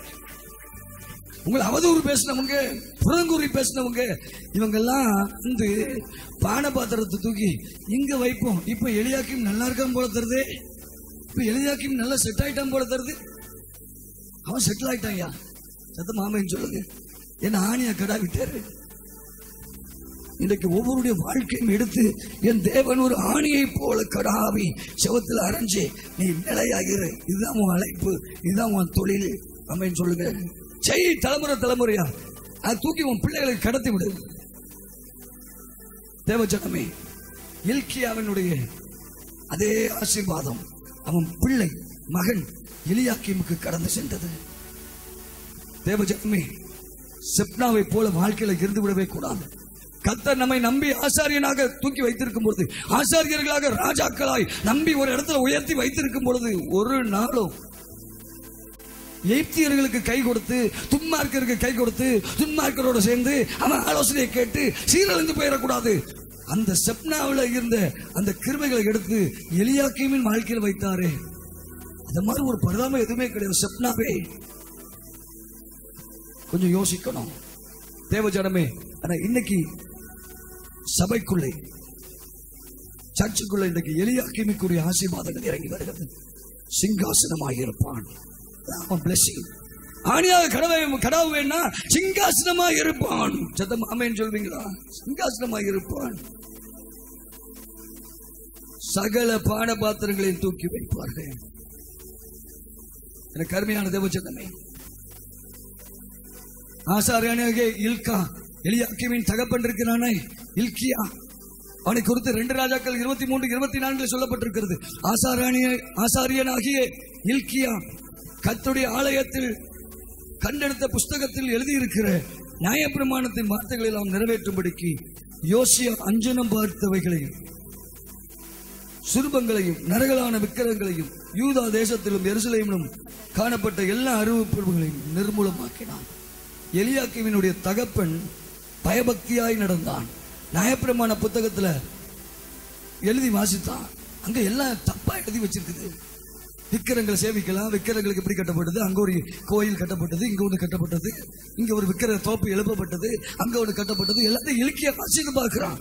உங்களை அவதூறு பேசினவங்க புறங்கூறி பேசினவங்க இவங்கெல்லாம் வந்து பானை பாத்திரத்தை தூக்கி இங்க வைப்போம் இப்ப எளியாக்கியும் நல்லா இருக்கான் போல தருது இப்ப எளியாக்கியும் நல்லா செட் ஆயிட்டான் போல தருது அவன் செட்டில் ஆயிட்டான்யா சத்த மாமன் சொல்லுங்க என்ன ஆணியா கடா விட்டாரு இன்றைக்கு ஒவ்வொருடைய வாழ்க்கையும் எடுத்து என் தேவன் ஒரு ஆணியை போல கடாவி செவத்தில் அரைஞ்சு நீ நிலையாகிற இதுதான் உன் அழைப்பு இதுதான் உன் தொழில் அம்மன் சொல்லுங்க செய் தலைமுறை தலைமுறையா அதை தூக்கி உன் பிள்ளைகளுக்கு கடத்தி விடு தேவஜனமே இல்கியாவினுடைய அதே ஆசீர்வாதம் அவன் பிள்ளை மகன் எலியாக்கீமுக்கு கடந்து சென்றது தேவஜனமே செப்னாவை போல வாழ்க்கையில இருந்து விடவே கூடாது கத்தர் நம்மை நம்பி ஆசாரியனாக தூக்கி வைத்திருக்கும் பொழுது ஆசாரியர்களாக ராஜாக்களாய் நம்பி ஒரு இடத்துல உயர்த்தி வைத்திருக்கும் பொழுது ஒரு நாளும் எய்ப்தியர்களுக்கு கை கொடுத்து துன்மார்க்கருக்கு கை கொடுத்து துன்மார்க்கரோட சேர்ந்து அவன் ஆலோசனையை கேட்டு சீரழிந்து போயிடக்கூடாது அந்த செப்னாவில் இருந்த அந்த கிருமைகளை எடுத்து எலியாக்கீமின் வாழ்க்கையில் வைத்தாரே அந்த மாதிரி ஒரு பரிதாபம் எதுவுமே கிடையாது செப்னாவே கொஞ்சம் யோசிக்கணும் தேவஜனமே ஆனா இன்னைக்கு சபைக்குள்ளே சர்ச்சுக்குள்ள இன்னைக்கு எலியாக்கிமிக்குரிய ஆசீர்வாதங்கள் இறங்கி வருகிறது சிங்காசனமாக இருப்பான் அவன் blessing. ஆணியாக கடவை கடவு வேணா சிங்காசனமாக இருப்பான் சத்தம் ஆமேன்னு சொல்வீங்களா சிங்காசனமாக இருப்பான் சகல பான பாத்திரங்களையும் தூக்கி வைப்பார்கள் எனக்கு அருமையான தேவச்சந்தமே ஆசாரியாக இல்கா எலியாக்கிமின் தகப்பன் இருக்கிறானே இல்கியா அவனை குறித்து ரெண்டு ராஜாக்கள் இருபத்தி மூன்று இருபத்தி நான்கில் சொல்லப்பட்டிருக்கிறது ஆசாராணிய ஆசாரியனாகிய இல்கியா கத்துடைய ஆலயத்தில் கண்டெடுத்த புஸ்தகத்தில் எழுதியிருக்கிற நியாயப்பிரமாணத்தின் வார்த்தைகளை எல்லாம் நிறைவேற்றும்படிக்கு யோசியா அஞ்சனம் பார்த்தவைகளையும் சுரூபங்களையும் நரகலான விக்கிரகங்களையும் யூதா தேசத்திலும் எருசலேமிலும் காணப்பட்ட எல்லா அறிவிப்புகளையும் நிர்மூலமாக்கினான் எலியாக்கிவினுடைய தகப்பன் பயபக்தியாய் நடந்தான் நியாயப்பிரமாண புத்தகத்துல எழுதி வாசித்தான் அங்க எல்லாம் தப்பா எழுதி வச்சிருக்குது விக்கிரங்களை சேவிக்கலாம் விக்கிரங்களுக்கு எப்படி கட்டப்பட்டது அங்க ஒரு கோயில் கட்டப்பட்டது இங்க ஒண்ணு கட்டப்பட்டது இங்க ஒரு விக்கிர தோப்பு எழுப்பப்பட்டது அங்க ஒண்ணு கட்டப்பட்டது எல்லாத்தையும் இலக்கிய வாசித்து பார்க்கிறான்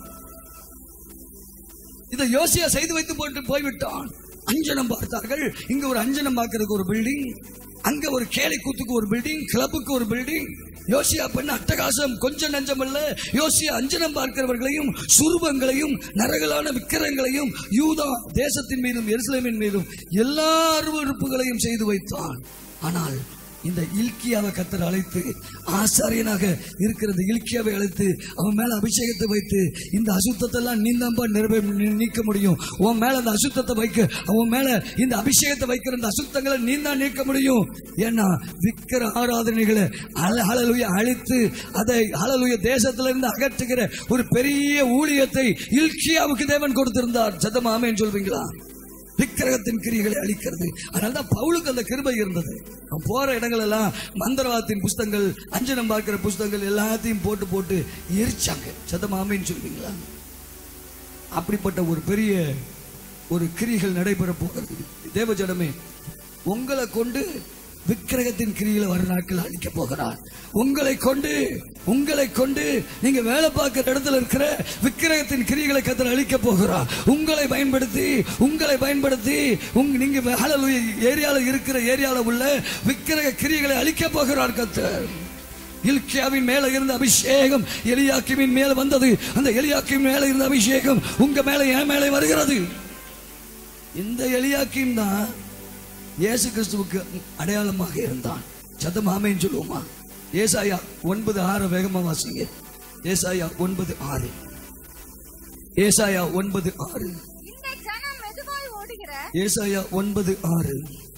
இதை யோசியா செய்து வைத்து போட்டு போய்விட்டான் அஞ்சனம் பார்த்தார்கள் இங்க ஒரு அஞ்சனம் பார்க்கறதுக்கு ஒரு பில்டிங் அங்க ஒரு கேலி கூத்துக்கு ஒரு பில்டிங் கிளப்புக்கு ஒரு பில்டிங் யோசியா பண்ண அட்டகாசம் கொஞ்சம் நஞ்சம் அல்ல யோசியா அஞ்சனம் பார்க்கிறவர்களையும் சுரூபங்களையும் நரகலான விக்கிரங்களையும் யூதா தேசத்தின் மீதும் எருசலேமின் மீதும் எல்லா அருவறுப்புகளையும் செய்து வைத்தான் ஆனால் இந்த இல்கியாவை கத்தர் அழைத்து ஆசாரியனாக இருக்கிற இந்த இல்கியாவை அழைத்து அவன் மேல அபிஷேகத்தை வைத்து இந்த அசுத்தத்தை எல்லாம் நீந்தாம்பா நிறைவே நீக்க முடியும் உன் மேல அந்த அசுத்தத்தை வைக்க அவன் மேல இந்த அபிஷேகத்தை வைக்கிற இந்த அசுத்தங்களை நீ தான் நீக்க முடியும் ஏன்னா விக்கிர ஆராதனைகளை அல அழலுய அழித்து அதை அழலுய தேசத்துல இருந்து அகற்றுகிற ஒரு பெரிய ஊழியத்தை இல்கியாவுக்கு தேவன் கொடுத்திருந்தார் சத்தமாமேன்னு சொல்வீங்களா விக்கிரகத்தின் கிரிகளை அழிக்கிறது அதனாலதான் பவுலுக்கு அந்த கிருபை இருந்தது அவன் போற இடங்கள் எல்லாம் மந்திரவாதத்தின் புஸ்தங்கள் அஞ்சனம் பார்க்கிற புஸ்தங்கள் எல்லாத்தையும் போட்டு போட்டு எரிச்சாங்க சதமாமின்னு சொல்வீங்களா அப்படிப்பட்ட ஒரு பெரிய ஒரு கிரிகள் நடைபெற போகிறது தேவஜனமே உங்களை கொண்டு விக்கிரகத்தின் கிரியில வர நாட்கள் அழிக்க போகிறார் உங்களை கொண்டு உங்களை கொண்டு நீங்க வேலை பார்க்கிற இடத்துல இருக்கிற விக்கிரகத்தின் கிரிகளை கத்தர் அழிக்க போகிறார் உங்களை பயன்படுத்தி உங்களை பயன்படுத்தி உங்க நீங்க வேலை ஏரியால இருக்கிற ஏரியால உள்ள விக்கிரக கிரிகளை அழிக்க போகிறார் கத்தர் இல்கியாவின் மேல இருந்த அபிஷேகம் எலியாக்கிமின் மேல வந்தது அந்த எலியாக்கின் மேல இருந்த அபிஷேகம் உங்க மேல என் மேலே வருகிறது இந்த எலியாக்கிம் தான் இயேசு கிறிஸ்துவுக்கு அடையாளமாக இருந்தான் சத்தம் ஆமைன்னு சொல்லுவோமா ஏசாயா ஒன்பது ஆறு வேகமா வாசிங்க ஏசாயா ஒன்பது ஆறு ஏசாயா ஒன்பது ஆறு இந்த ஜனம் மெதுவாய் ஓடுகிற ஏசாயா ஒன்பது ஆறு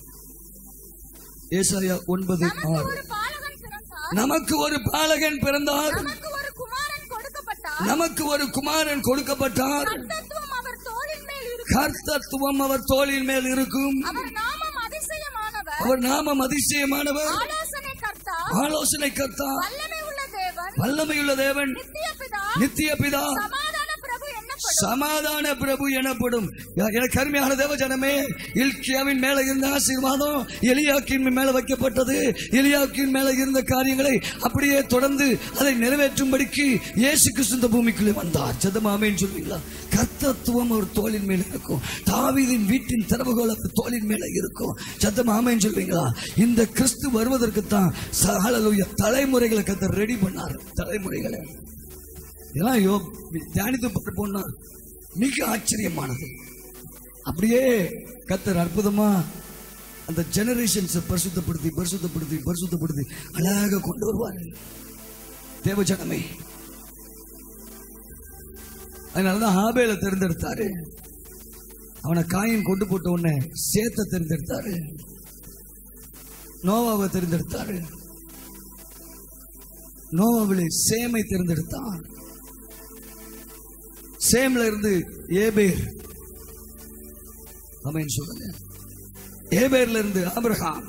ஏசாயா ஒன்பது நமக்கு ஆறு ஒரு பாலகன் பிறந்தார் நமக்கு ஒரு பாலகன் பிறந்தார் நமக்கு ஒரு குமாரன் கொடுக்கப்பட்டார் நமக்கு ஒரு குமாரன் கொடுக்கப்பட்டார் தத்துவம் அவர் தோளின் மேல் இருக்கும் கர்த்தத்துவம் அவர் தோளின் மேல் இருக்கும் அவர் நாமம் அதிசயமானவர் அவர் நாமம் அதிசயமானவர் ஆலோசனை கர்த்தா ஆலோசனை கர்த்தா வல்லமை உள்ள தேவன் வல்லமையுள்ள தேவன் நித்திய பிதா நித்திய பிதா சமாதான பிரபு என்னப்படும் சமாதான பிரபு எனப்படும் எனக்கு அருமையான தேவ ஜனமே இல்கியாவின் மேல இருந்த ஆசீர்வாதம் எலியாக்கின் மேல வைக்கப்பட்டது எலியாக்கின் மேல இருந்த காரியங்களை அப்படியே தொடர்ந்து அதை நிறைவேற்றும்படிக்கு இயேசு கிறிஸ்து இந்த பூமிக்குள்ளே வந்தார் சதமாமேன்னு சொல்வீங்களா கர்த்தத்துவம் அவர் தோளின் மேல இருக்கும் தாவீதின் வீட்டின் திறவுகோல் அவர் தோளின் மேல இருக்கும் சத்தமாமேன்னு சொல்வீங்களா இந்த கிறிஸ்து வருவதற்கு தான் சகலலுய தலைமுறைகளை கத்த ரெடி பண்ணார் தலைமுறைகளை இதெல்லாம் யோ தியானித்து பார்ப்போம்னா மிக ஆச்சரியமானது அப்படியே கத்தர் அற்புதமா அந்த ஜெனரேஷன்ஸ் பரிசுத்தப்படுத்தி பரிசுத்தப்படுத்தி பரிசுத்தப்படுத்தி அழகாக கொண்டு வருவார் தேவஜனமே அதனாலதான் ஆபேல தேர்ந்தெடுத்தாரு அவனை காயின் கொண்டு போட்ட உடனே சேத்த தேர்ந்தெடுத்தாரு நோவாவை தேர்ந்தெடுத்தாரு நோவாவிலே சேமை தேர்ந்தெடுத்தான் சேம்ல இருந்து ஏபேர் அமேன் சொல்லுங்க ஏபேர்ல இருந்து ஆபிரகாம்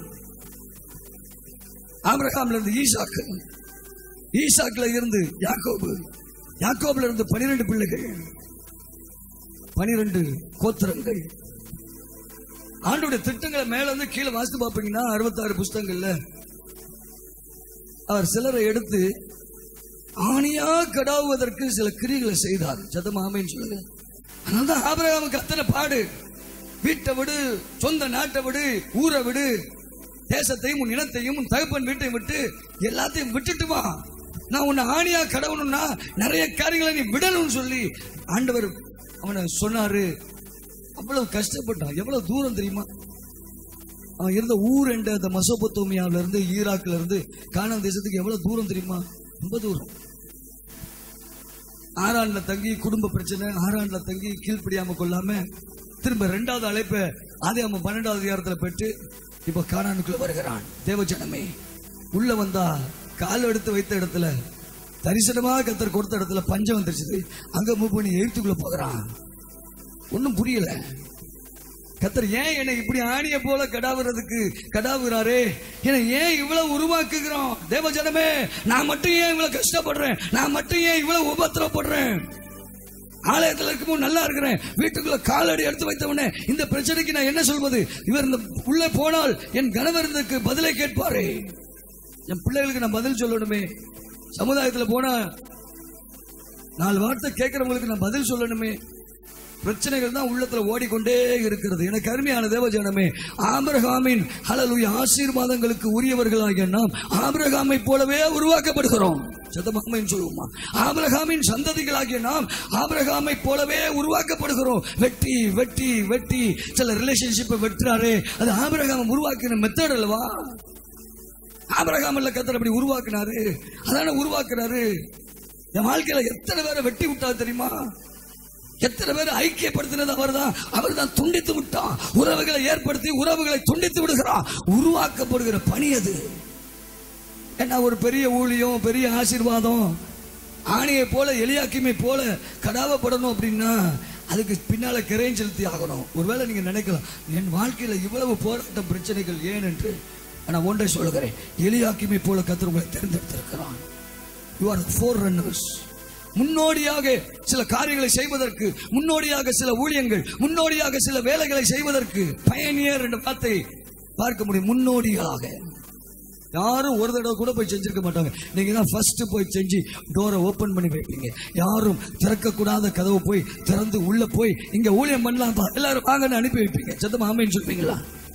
ஆபிரகாம்ல இருந்து ஈசாக்கு ஈசாக்குல இருந்து யாக்கோபு யாக்கோபுல இருந்து பனிரெண்டு பிள்ளைகள் பனிரெண்டு கோத்திரங்கள் ஆண்டோடைய திட்டங்களை மேல இருந்து கீழே வாசித்து பார்ப்பீங்கன்னா அறுபத்தாறு புஸ்தகங்கள்ல அவர் சிலரை எடுத்து ஆணியா கடாவுவதற்கு சில கிரிகளை செய்தார் சதமாமைன்னு சொல்லுங்க அதனால்தான் ஆபிரகாமுக்கு அத்தனை பாடு வீட்டை விடு சொந்த நாட்டை விடு ஊரை விடு தேசத்தையும் உன் இனத்தையும் உன் தகப்பன் வீட்டையும் விட்டு எல்லாத்தையும் விட்டுட்டு வா நான் உன்னை ஆணியா கடவுணும்னா நிறைய காரியங்களை நீ விடணும்னு சொல்லி ஆண்டவர் அவனை சொன்னாரு அவ்வளவு கஷ்டப்பட்டான் எவ்வளவு தூரம் தெரியுமா அவன் இருந்த ஊர் என்ற அந்த மசோபத்தோமியாவில இருந்து ஈராக்ல இருந்து கானான் தேசத்துக்கு எவ்வளவு தூரம் தெரியுமா ரொம்ப தூரம் ஆறாண்டுல தங்கி குடும்ப பிரச்சனை ஆறாண்டுல தங்கி கீழ்ப்படியாம கொள்ளாம திரும்ப ரெண்டாவது அழைப்ப அதே அவன் பன்னெண்டாவது அதிகாரத்துல பெற்று இப்ப கானானுக்குள்ள வருகிறான் தேவஜனமே உள்ள வந்தா கால் எடுத்து வைத்த இடத்துல தரிசனமா கத்தர் கொடுத்த இடத்துல பஞ்சம் வந்துருச்சு அங்க மூவ் பண்ணி எழுத்துக்குள்ள போகிறான் ஒன்னும் புரியல கத்தர் ஏன் என்னை இப்படி ஆணிய போல கடாவுறதுக்கு கடாவுறாரே என்னை ஏன் இவ்வளவு உருவாக்குகிறோம் தேவ ஜனமே நான் மட்டும் ஏன் இவ்வளவு கஷ்டப்படுறேன் நான் மட்டும் ஏன் இவ்வளவு உபத்திரப்படுறேன் ஆலயத்துல இருக்கும்போது நல்லா இருக்கிறேன் வீட்டுக்குள்ள காலடி எடுத்து வைத்தவனே இந்த பிரச்சனைக்கு நான் என்ன சொல்வது இவர் இந்த உள்ளே போனால் என் கணவர் இதற்கு பதிலை கேட்பாரே என் பிள்ளைகளுக்கு நான் பதில் சொல்லணுமே சமுதாயத்துல போனா நாலு வார்த்தை கேட்கறவங்களுக்கு நான் பதில் சொல்லணுமே பிரச்சனைகள் தான் உள்ளத்துல ஓடிக்கொண்டே இருக்கிறது எனக்கு அருமையான தேவஜனமே ஆபிரகாமின் ஹலலுய ஆசீர்வாதங்களுக்கு உரியவர்களாகிய நாம் ஆபிரகாமை போலவே உருவாக்கப்படுகிறோம் சதமாமைன்னு சொல்லுவோமா ஆபிரகாமின் சந்ததிகளாகிய நாம் ஆபிரகாமை போலவே உருவாக்கப்படுகிறோம் வெட்டி வெட்டி வெட்டி சில ரிலேஷன்ஷிப்பை வெட்டுறாரே அது ஆபிரகாம் உருவாக்கின மெத்தட் அல்லவா ஆபிரகாம் இல்ல கத்தர் அப்படி உருவாக்குனாரு அதான உருவாக்குறாரு என் வாழ்க்கையில எத்தனை பேரை வெட்டி விட்டா தெரியுமா எத்தனை பேர் ஐக்கியப்படுத்தினது அவர்தான் அவர் தான் துண்டித்து விட்டான் உறவுகளை ஏற்படுத்தி உறவுகளை துண்டித்து விடுகிறான் உருவாக்கப்படுகிற பணி அது ஏன்னா ஒரு பெரிய ஊழியம் பெரிய ஆசீர்வாதம் ஆணையை போல எலியாக்கிமை போல கடாவப்படணும் அப்படின்னா அதுக்கு பின்னால கிரையும் செலுத்தி ஆகணும் ஒருவேளை நீங்க நினைக்கலாம் என் வாழ்க்கையில இவ்வளவு போராட்டம் பிரச்சனைகள் ஏன் என்று நான் ஒன்றை சொல்லுகிறேன் எலியாக்கிமை போல கத்தர் உங்களை தேர்ந்தெடுத்திருக்கிறான் யூ ஆர் ஃபோர் ரன்னர்ஸ் முன்னோடியாக சில காரியங்களை செய்வதற்கு முன்னோடியாக சில ஊழியங்கள் முன்னோடியாக சில வேலைகளை செய்வதற்கு பயனியர் என்ற வார்த்தை பார்க்க முடியும் முன்னோடியாக யாரும் ஒரு தடவை கூட போய் செஞ்சிருக்க மாட்டாங்க நீங்க தான் ஃபர்ஸ்ட் போய் செஞ்சு டோரை ஓபன் பண்ணி வைப்பீங்க யாரும் திறக்க கூடாத கதவை போய் திறந்து உள்ள போய் இங்க ஊழியம் பண்ணலாம் எல்லாரும் வாங்கன்னு அனுப்பி வைப்பீங்க சத்தமா ஆமைன்னு சொல்வீங்களா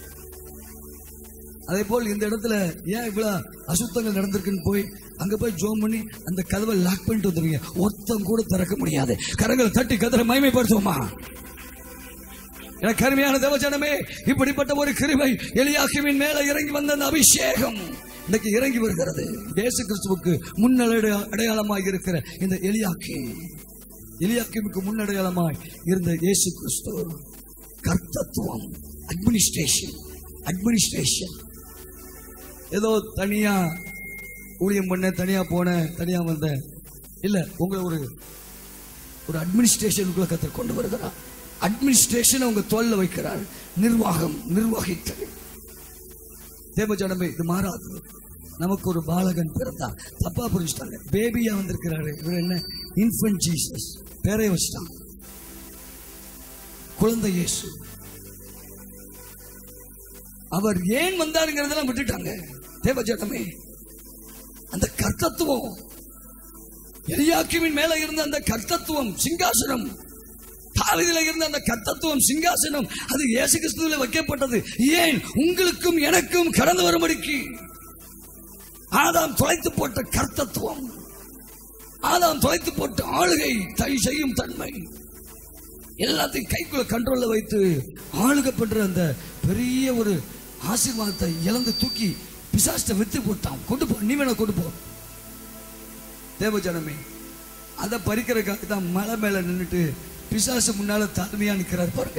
அதே போல் இந்த இடத்துல ஏன் இவ்வளவு அசுத்தங்கள் நடந்திருக்குன்னு போய் அங்க போய் ஜோம் பண்ணி அந்த கதவை லாக் பண்ணிட்டு வந்துருவீங்க ஒருத்தம் கூட திறக்க முடியாது கரங்களை தட்டி கதரை மகிமைப்படுத்துவோமா எனக்கு கருமையான தேவஜனமே இப்படிப்பட்ட ஒரு கிருபை எலியாக்கிவின் மேல இறங்கி வந்த அந்த அபிஷேகம் இன்னைக்கு இறங்கி வருகிறது இயேசு கிறிஸ்துவுக்கு முன்னடை அடையாளமாய் இருக்கிற இந்த எலியாக்கி எலியாக்கிமுக்கு முன்னடையாளமாய் இருந்த இயேசு கிறிஸ்து கர்த்தத்துவம் அட்மினிஸ்ட்ரேஷன் அட்மினிஸ்ட்ரேஷன் ஏதோ தனியா ஊழியம் பண்ண தனியா போன தனியா வந்த இல்ல உங்களை ஒரு ஒரு அட்மினிஸ்ட்ரேஷனுக்குள்ள கத்த கொண்டு வருகிறார் அட்மினிஸ்ட்ரேஷன் உங்க தோல்ல வைக்கிறார் நிர்வாகம் நிர்வகித்தல் தேவஜனமே இது மாறாது நமக்கு ஒரு பாலகன் பிறந்தான் தப்பா புரிஞ்சுட்டாங்க பேபியா வந்திருக்கிறாரு இவர் என்ன இன்ஃபன்ட் ஜீசஸ் பேரை வச்சுட்டான் குழந்தை இயேசு அவர் ஏன் வந்தாருங்கிறதெல்லாம் விட்டுட்டாங்க தேவஜனமே அந்த கர்த்தத்துவம் எலியாக்கிவின் மேல இருந்த அந்த கர்த்தத்துவம் சிங்காசனம் தாவிதில இருந்த அந்த கர்த்தத்துவம் சிங்காசனம் அது இயேசு கிறிஸ்துவில வைக்கப்பட்டது ஏன் உங்களுக்கும் எனக்கும் கடந்து வரும்படிக்கு ஆதாம் தொலைத்து போட்ட கர்த்தத்துவம் ஆதாம் தொலைத்து போட்ட ஆளுகை தை செய்யும் தன்மை எல்லாத்தையும் கைக்குள்ள கண்ட்ரோல்ல வைத்து ஆளுகை பண்ற அந்த பெரிய ஒரு ஆசீர்வாதத்தை இழந்து தூக்கி பிசாஸ்ட வித்து போட்டான் கொண்டு போ நீ வேணா கொண்டு போ தேவஜனமே அதை பறிக்கிறதுக்காக தான் மலை மேல நின்னுட்டு பிசாசு முன்னால தாழ்மையா நிக்கிறார் பாருங்க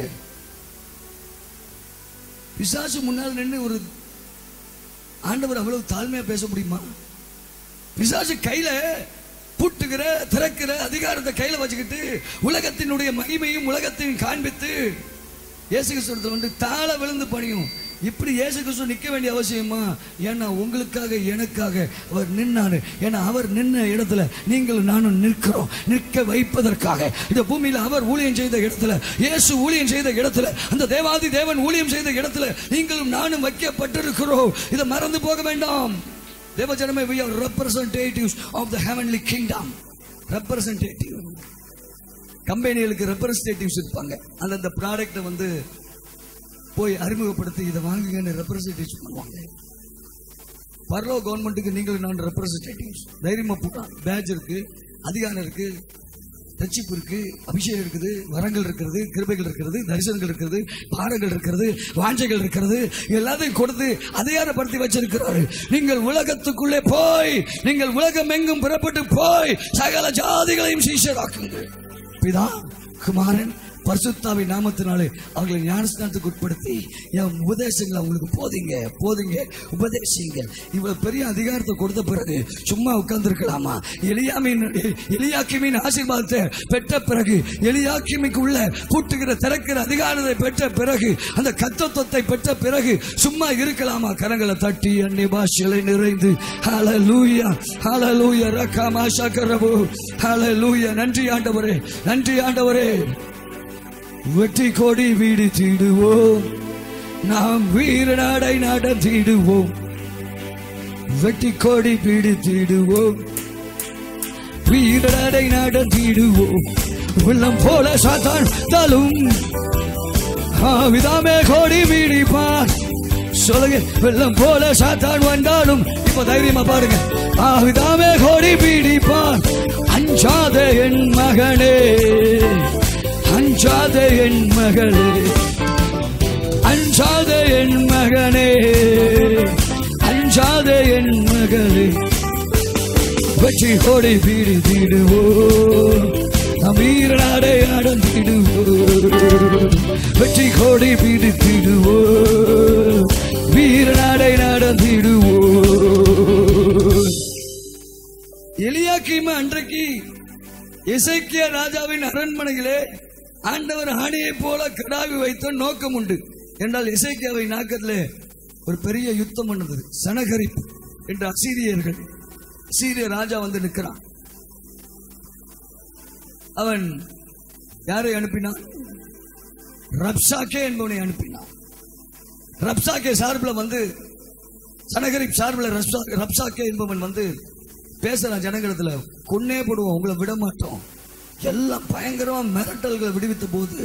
பிசாசு முன்னால் நின்று ஒரு ஆண்டவர் அவ்வளவு தாழ்மையா பேச முடியுமா பிசாசு கையில பூட்டுகிற திறக்கிற அதிகாரத்தை கையில வச்சுக்கிட்டு உலகத்தினுடைய மகிமையும் உலகத்தையும் காண்பித்து இயேசு கிறிஸ்துவத்தில் வந்து தாழ விழுந்து பணியும் இப்படி இயேசு கிறிஸ்து நிக்க வேண்டிய அவசியமா ஏன்னா உங்களுக்காக எனக்காக அவர் நின்னாரு ஏன்னா அவர் நின்ன இடத்துல நீங்களும் நானும் நிற்கிறோம் நிற்க வைப்பதற்காக இந்த பூமியில அவர் ஊழியம் செய்த இடத்துல இயேசு ஊழியம் செய்த இடத்துல அந்த தேவாதி தேவன் ஊழியம் செய்த இடத்துல நீங்களும் நானும் வைக்கப்பட்டிருக்கிறோம் இதை மறந்து போக வேண்டாம் தேவஜனமே we are representatives of the heavenly kingdom representative கம்பெனிகளுக்கு ரெப்ரஸன்டேட்டிவ்ஸ் இருப்பாங்க அந்தந்த ப்ராடக்ட்டை வந்து போய் அறிமுகப்படுத்தி இதை வாங்குங்கன்னு ரெப்ரஸன்டேட்டிவ்ஸ் பண்ணுவாங்க பரலோ கவர்மெண்ட்டுக்கு நீங்களும் நான் ரெப்ரஸன்டேட்டிவ்ஸ் தைரியமா போட்டான் பேட்ச் இருக்கு அதிகாரம் இருக்கு ரட்சிப்பு இருக்கு அபிஷேகம் இருக்குது வரங்கள் இருக்கிறது கிருபைகள் இருக்கிறது தரிசனங்கள் இருக்கிறது பாடங்கள் இருக்கிறது வாஞ்சைகள் இருக்கிறது எல்லாத்தையும் கொடுத்து அதிகாரப்படுத்தி வச்சிருக்கிறாரு நீங்கள் உலகத்துக்குள்ளே போய் நீங்கள் உலகம் எங்கும் புறப்பட்டு போய் சகல ஜாதிகளையும் சீஷராக்குங்கள் பிதா குமாரன் பரிசுத்தாவி நாமத்தினாலே அவர்களை ஞானஸ்தானத்துக்கு உட்படுத்தி என் உபதேசங்களை அவங்களுக்கு போதிங்க போதிங்க உபதேசிங்கள் இவ்வளவு பெரிய அதிகாரத்தை கொடுத்த பிறகு சும்மா உட்கார்ந்து இருக்கலாமா எலியாமின் எலியாக்கிமின் ஆசீர்வாதத்தை பெற்ற பிறகு எலியாக்கிமிக்கு உள்ள பூட்டுகிற திறக்கிற அதிகாரத்தை பெற்ற பிறகு அந்த கத்தத்துவத்தை பெற்ற பிறகு சும்மா இருக்கலாமா கரங்களை தட்டி அன்னை பாஷைகளை நிறைந்து ஹalleluya ஹalleluya ரகமா சக்கரபு ஹalleluya நன்றி ஆண்டவரே நன்றி ஆண்டவரே வெற்றி கொடி வீடு தீடுவோம் நாம் வீரநாடை நடத்திடுவோம் வெற்றி கொடி வீடு தீடுவோம் வீரநாடை நடத்திடுவோம் உள்ளம் போல சாத்தான் தலும் விதாமே கோடி வீடிப்பான் சொல்லுங்க வெள்ளம் போல சாத்தான் வந்தாலும் இப்ப தைரியமா பாருங்க ஆவிதாமே கோடி பீடிப்பான் அஞ்சாத என் மகனே அஞ்சாத என் மகளே அஞ்சாத என் மகனே அஞ்சாத என் மகளே வெற்றி கோடி வீடு தீடுவோ நம் வீரனாடை அடந்திடுவோ வெற்றி கோடி வீடு தீடுவோ வீரனாடை நடந்திடுவோ எலியாக்கிம அன்றைக்கு இசைக்கிய ராஜாவின் அரண்மனையிலே ஆண்டவர் ஆணையை போல கடாவி வைத்த நோக்கம் உண்டு என்றால் இசைக்கியாவை நாக்கத்திலே ஒரு பெரிய யுத்தம் பண்ணது சனகரிப்பு என்ற அசீரியர்கள் சீரிய ராஜா வந்து நிற்கிறான் அவன் யாரை அனுப்பினான் ரப்சாக்கே என்பவனை அனுப்பினான் ரப்சாக்கே சார்பில் வந்து சனகரிப் சார்பில் ரப்சா- ரப்சாக்கே என்பவன் வந்து பேசுறான் ஜனங்களிடத்துல கொன்னே போடுவோம் உங்களை விட மாட்டோம் எல்லாம் பயங்கரமா மிரட்டல்களை விடுவித்த போது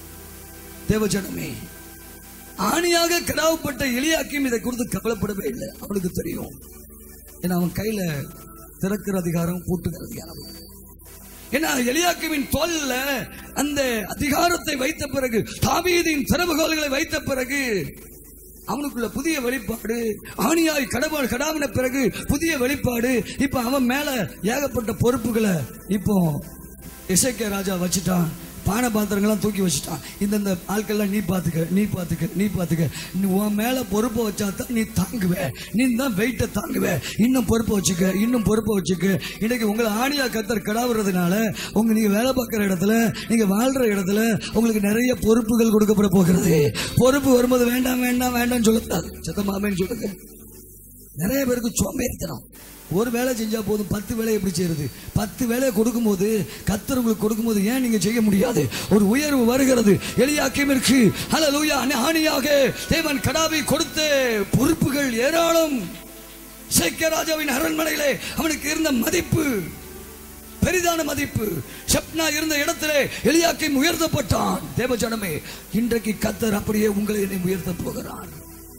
தேவஜனமே ஆணியாக கிடாவப்பட்ட எலியாக்கியும் இதை குறித்து கவலைப்படவே இல்லை அவனுக்கு தெரியும் ஏன்னா அவன் கையில திறக்கிற அதிகாரம் பூட்டுகிற அதிகாரம் ஏன்னா எலியாக்கிவின் தோல்ல அந்த அதிகாரத்தை வைத்த பிறகு தாவீதின் திறவுகோல்களை வைத்த பிறகு அவனுக்குள்ள புதிய வெளிப்பாடு ஆணியாய் கடவுள் கடாவின பிறகு புதிய வெளிப்பாடு இப்ப அவன் மேல ஏகப்பட்ட பொறுப்புகளை இப்போ இசைக்கிய ராஜா வச்சுட்டான் பானை பாத்திரங்கள்லாம் தூக்கி வச்சுட்டான் இந்தந்த ஆட்கள்லாம் நீ பாத்துக்க நீ பாத்துக்க நீ பாத்துக்க நீ உன் மேல பொறுப்பை வச்சா தான் நீ தாங்குவ நீ தான் வெயிட்டை தாங்குவ இன்னும் பொறுப்பை வச்சுக்க இன்னும் பொறுப்பை வச்சுக்க இன்னைக்கு உங்களை ஆணியா கத்தர் கிடாவுறதுனால உங்க நீங்க வேலை பார்க்குற இடத்துல நீங்க வாழ்ற இடத்துல உங்களுக்கு நிறைய பொறுப்புகள் கொடுக்கப்பட போகிறது பொறுப்பு வரும்போது வேண்டாம் வேண்டாம் வேண்டாம்னு சொல்லக்கூடாது சத்தமாமேன்னு சொல்லுங்க நிறைய பேருக்கு சோம்பேறித்தனம் ஒரு வேலை செஞ்சா போதும் பத்து வேலை எப்படி செய்யறது பத்து வேலையை கொடுக்கும்போது கத்தர் உங்களுக்கு கொடுக்கும்போது ஏன் நீங்க செய்ய முடியாது ஒரு உயர்வு வருகிறது எளியாக்கியம் இருக்கு ஹalleluya ஆணியாக தேவன் கடாவி கொடுத்த பொறுப்புகள் ஏராளம் சேக்கிய ராஜாவின் அரண்மனையிலே அவனுக்கு இருந்த மதிப்பு பெரிதான மதிப்பு ஷப்னா இருந்த இடத்திலே எலியாக்கிம் உயர்த்தப்பட்டான் தேவஜனமே இன்றைக்கு கத்தர் அப்படியே உங்களை என்னை உயர்த்த போகிறார்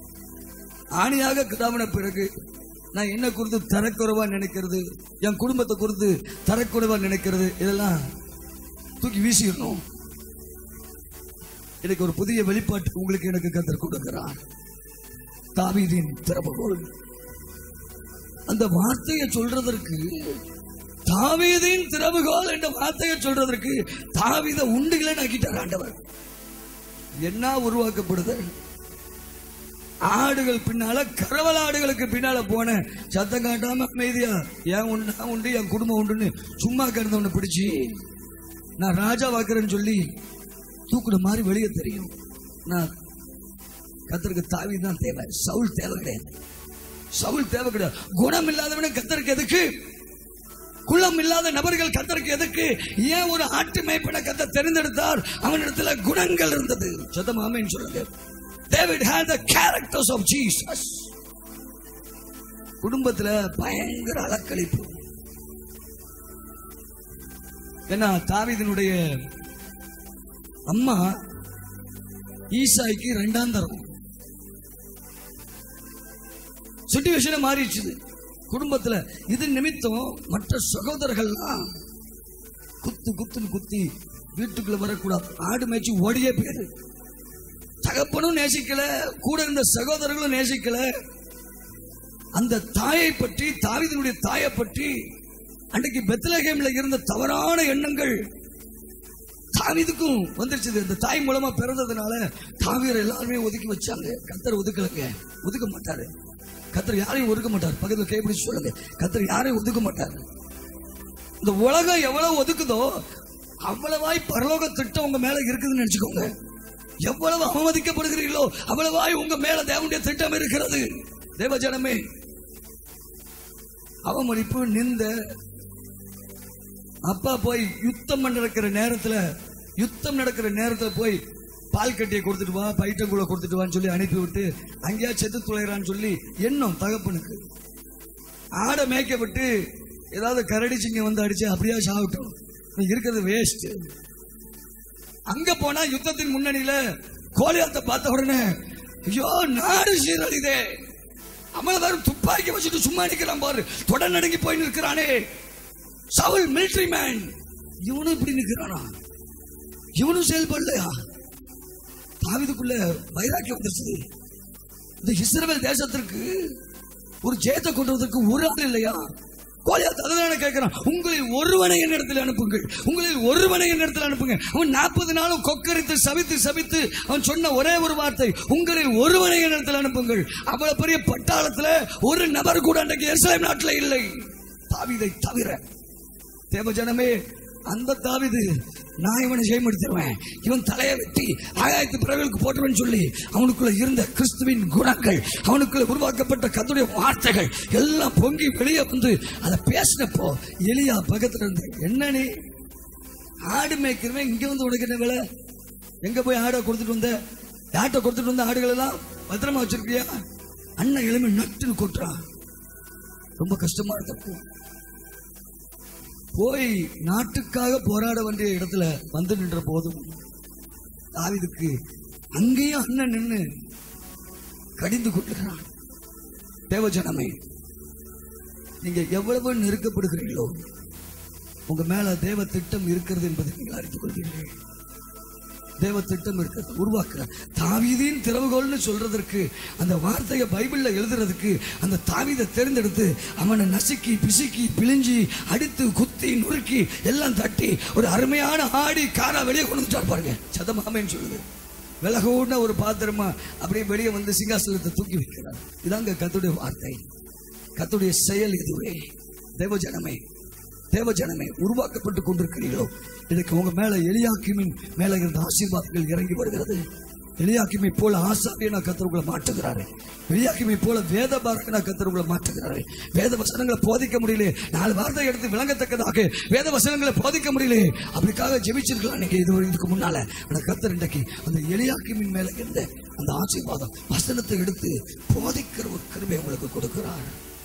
ஆணியாக கிடாமன பிறகு நான் என்ன குறித்து தரக்குறைவா நினைக்கிறது என் குடும்பத்தை குறித்து தரக்குறைவா நினைக்கிறது இதெல்லாம் தூக்கி வீசிடணும் எனக்கு ஒரு புதிய வெளிப்பாட்டு உங்களுக்கு எனக்கு கத்தர் கொடுக்கிறார் தாவீதின் திறவுகோல் அந்த வார்த்தையை சொல்றதற்கு தாவீதின் திறவுகோல் என்ற வார்த்தையை சொல்றதற்கு தாவீத உண்டுகளை ஆக்கிட்டார் ஆண்டவர் என்ன உருவாக்கப்படுதல் ஆடுகள் பின்னால கரவல ஆடுகளுக்கு பின்னால போன சத்தம் காட்டாம அமைதியா ஏன் உண்டு நான் உண்டு என் குடும்பம் உண்டுன்னு சும்மா கிடந்தவனை பிடிச்சி நான் ராஜா வாக்குறேன்னு சொல்லி தூக்குற மாதிரி வெளியே தெரியும் நான் கத்தருக்கு தாவி தான் தேவை சவுல் தேவை கிடையாது சவுல் தேவை கிடையாது குணம் இல்லாதவன கத்தருக்கு எதுக்கு குளம் இல்லாத நபர்கள் கத்தருக்கு எதுக்கு ஏன் ஒரு ஆட்டு மேய்ப்பனை கத்த தெரிந்தெடுத்தார் அவனிடத்துல குணங்கள் இருந்தது சதமாமேன்னு சொல்லுங்க David had the characters of Jesus குடும்பத்துல பயங்கர அலக்களிப்பு ஏன்னா தாவீதினுடைய அம்மா ஈசாய்க்கு ரெண்டாம் தரம் சுச்சுவேஷன் மாறிடுச்சு குடும்பத்துல இது நிமித்தம் மற்ற சகோதரர்கள்லாம் குத்து குத்துன்னு குத்தி வீட்டுக்குள்ள வரக்கூடாது ஆடு மேய்ச்சி ஓடியே போயிரு தகப்பனும் நேசிக்கல கூட இருந்த சகோதரர்களும் நேசிக்கல அந்த தாயை பற்றி தாவீதினுடைய தாயை பற்றி அன்றைக்கு பெத்லகேம்ல இருந்த தவறான எண்ணங்கள் தாவீதுக்கும் வந்துருச்சு இந்த தாய் மூலமா பிறந்ததுனால தாவீரை எல்லாருமே ஒதுக்கி வச்சாங்க கத்தர் ஒதுக்கலங்க ஒதுக்க மாட்டாரு கத்தர் யாரையும் ஒதுக்க மாட்டார் பக்கத்துல கைப்பிடிச்சு சொல்லுங்க கத்தர் யாரையும் ஒதுக்க மாட்டார் இந்த உலகம் எவ்வளவு ஒதுக்குதோ அவ்வளவாய் பரலோக திட்டம் உங்க மேல இருக்குதுன்னு நினைச்சுக்கோங்க எவ்வளவு அவமதிக்கப்படுகிறீர்களோ அவ்வளவாய் உங்க மேல தேவனுடைய திட்டம் இருக்கிறது தேவஜனமே அவமதிப்பு நிந்த அப்பா போய் யுத்தம் நடக்கிற நேரத்துல யுத்தம் நடக்கிற நேரத்துல போய் பால் கட்டியை கொடுத்துட்டு வா பைட்டங்குள்ள கொடுத்துட்டு வான்னு சொல்லி அனுப்பி விட்டு அங்கேயா செத்து துளைறான்னு சொல்லி எண்ணம் தகப்பனுக்கு ஆடை மேய்க்க விட்டு ஏதாவது கரடி சிங்க வந்து அடிச்சு அப்படியா சாகட்டும் நீ இருக்கிறது வேஸ்ட் அங்க போனா யுத்தத்தின் முன்னணியில கோலியாத்த பார்த்த உடனே ஐயோ நாடு சீரழிதே அமலதாரும் துப்பாக்கி வச்சுட்டு சும்மா நிக்கிறான் பாரு தொடர் நடுங்கி போய் நிற்கிறானே சவுல் மிலிட்டரி மேன் இவனும் இப்படி நிக்கிறானா இவனும் செயல்படலையா தாவிதுக்குள்ள வைராக்கியம் வந்துருச்சு இந்த இஸ்ரவேல் தேசத்திற்கு ஒரு ஜெயத்தை கொண்டு வந்ததற்கு ஒரு ஆள் இல்லையா கோலியாத் அதுதானே கேட்கிறான் உங்களில் ஒருவனை என் இடத்துல அனுப்புங்கள் உங்களில் ஒருவனை என் இடத்துல அனுப்புங்க அவன் நாற்பது நாளும் கொக்கரித்து சபித்து சபித்து அவன் சொன்ன ஒரே ஒரு வார்த்தை உங்களில் ஒருவனை என் இடத்துல அனுப்புங்கள் அவ்வளவு பெரிய பட்டாளத்துல ஒரு நபர் கூட அன்றைக்கு எருசலேம் நாட்டில் இல்லை தாவீதை தவிர தேவஜனமே அந்த தாவிது நான் இவனை ஜெயமெடுத்துருவேன் இவன் தலையை வெட்டி ஆகாயத்து பிறகுகளுக்கு போட்டுருவேன் சொல்லி அவனுக்குள்ள இருந்த கிறிஸ்துவின் குணங்கள் அவனுக்குள்ள உருவாக்கப்பட்ட கத்துடைய வார்த்தைகள் எல்லாம் பொங்கி வெளியே வந்து அதை பேசினப்போ எலியா பக்கத்துல இருந்து என்ன நீ ஆடு மேய்க்கிறவன் இங்க வந்து உனக்கு என்ன வேலை எங்க போய் ஆடை கொடுத்துட்டு வந்த யார்கிட்ட கொடுத்துட்டு வந்த ஆடுகள் எல்லாம் பத்திரமா வச்சிருக்கியா அண்ணன் எலும்பி நட்டுன்னு கொட்டுறான் ரொம்ப கஷ்டமா இருக்கு போய் நாட்டுக்காக போராட வேண்டிய இடத்துல வந்து நின்ற போதும் தாவிதுக்கு அங்கேயும் அண்ணன் நின்று கடிந்து கொள்ளுகிறான் தேவஜனமே நீங்க எவ்வளவு நெருக்கப்படுகிறீர்களோ உங்க மேல தேவ திட்டம் இருக்கிறது என்பதை நீங்கள் அறிந்து கொள்வீர்கள் தேவ திட்டம் இருக்கிறது உருவாக்குற தாவீதின் திறவுகோல்னு சொல்றதற்கு அந்த வார்த்தையை பைபிள்ல எழுதுறதுக்கு அந்த தாவீதை தேர்ந்தெடுத்து அவனை நசுக்கி பிசுக்கி பிழிஞ்சி அடித்து குத்தி நுறுக்கி எல்லாம் தட்டி ஒரு அருமையான ஆடி காரா வெளியே கொண்டு வந்துட்டார் பாருங்க சதமாமேன்னு சொல்லுது விலகோடின ஒரு பாத்திரமா அப்படியே வெளியே வந்து சிங்காசனத்தை தூக்கி வைக்கிறார் இதாங்க கத்துடைய வார்த்தை கத்துடைய செயல் இதுவே தேவஜனமே தேவஜனமே உருவாக்கப்பட்டு கொண்டிருக்கிறீர்களோ இன்னைக்கு உங்க மேல எலியாக்கிமின் மேல இருந்த ஆசீர்வாதங்கள் இறங்கி வருகிறது எலியாக்கிமை போல ஆசாரியனா கத்தருக்குள்ள மாட்டுகிறாரு எலியாக்கிமை போல வேத பார்க்கனா கத்தருக்குள்ள மாட்டுகிறாரு வேத வசனங்களை போதிக்க முடியல நாலு வார்த்தை எடுத்து விளங்கத்தக்கதாக வேத வசனங்களை போதிக்க முடியல அப்படிக்காக ஜெபிச்சிருக்கலாம் நீங்க இது இதுக்கு முன்னால ஆனா கத்தர் இன்றைக்கு அந்த எலியாக்கிமின் மேல இருந்த அந்த ஆசீர்வாதம் வசனத்தை எடுத்து போதிக்கிற ஒரு கிருபை உங்களுக்கு கொடுக்கிறார்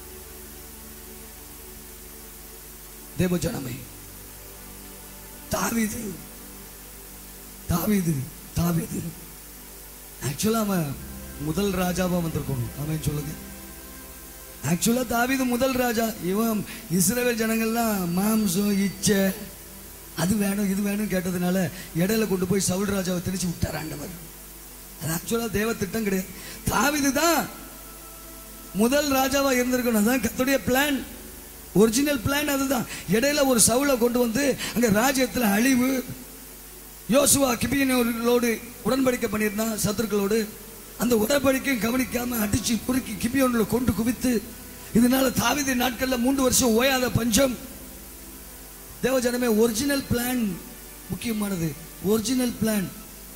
தேவஜனமே தாவீது தாவீது தாவீது ஆக்சுவலா அவன் முதல் ராஜாவா வந்திருக்கணும் அவன் சொல்லுங்க ஆக்சுவலா தாவீது முதல் ராஜா இவன் இஸ்ரேல் ஜனங்கள்லாம் மாம்சம் இச்சை அது வேணும் இது வேணும் கேட்டதுனால இடையில கொண்டு போய் சவுல் ராஜாவை திணிச்சு விட்டார் ஆண்டவர் அது ஆக்சுவலா தேவ திட்டம் கிடையாது தாவீது தான் முதல் ராஜாவா இருந்திருக்கணும் அதான் கத்துடைய பிளான் ஒரிஜினல் பிளான் அதுதான் இடையில ஒரு சவுளை கொண்டு வந்து அங்க ராஜ்யத்துல அழிவு யோசுவா கிபியனோடு உடன்படிக்கை பண்ணியிருந்தான் சத்துருக்களோடு அந்த உடன்படிக்கையும் கவனிக்காம அடிச்சு குறுக்கி கிபியோனில் கொண்டு குவித்து இதனால தாவீது நாட்கள்ல மூன்று வருஷம் ஓயாத பஞ்சம் தேவஜனமே ஒரிஜினல் பிளான் முக்கியமானது ஒரிஜினல் பிளான்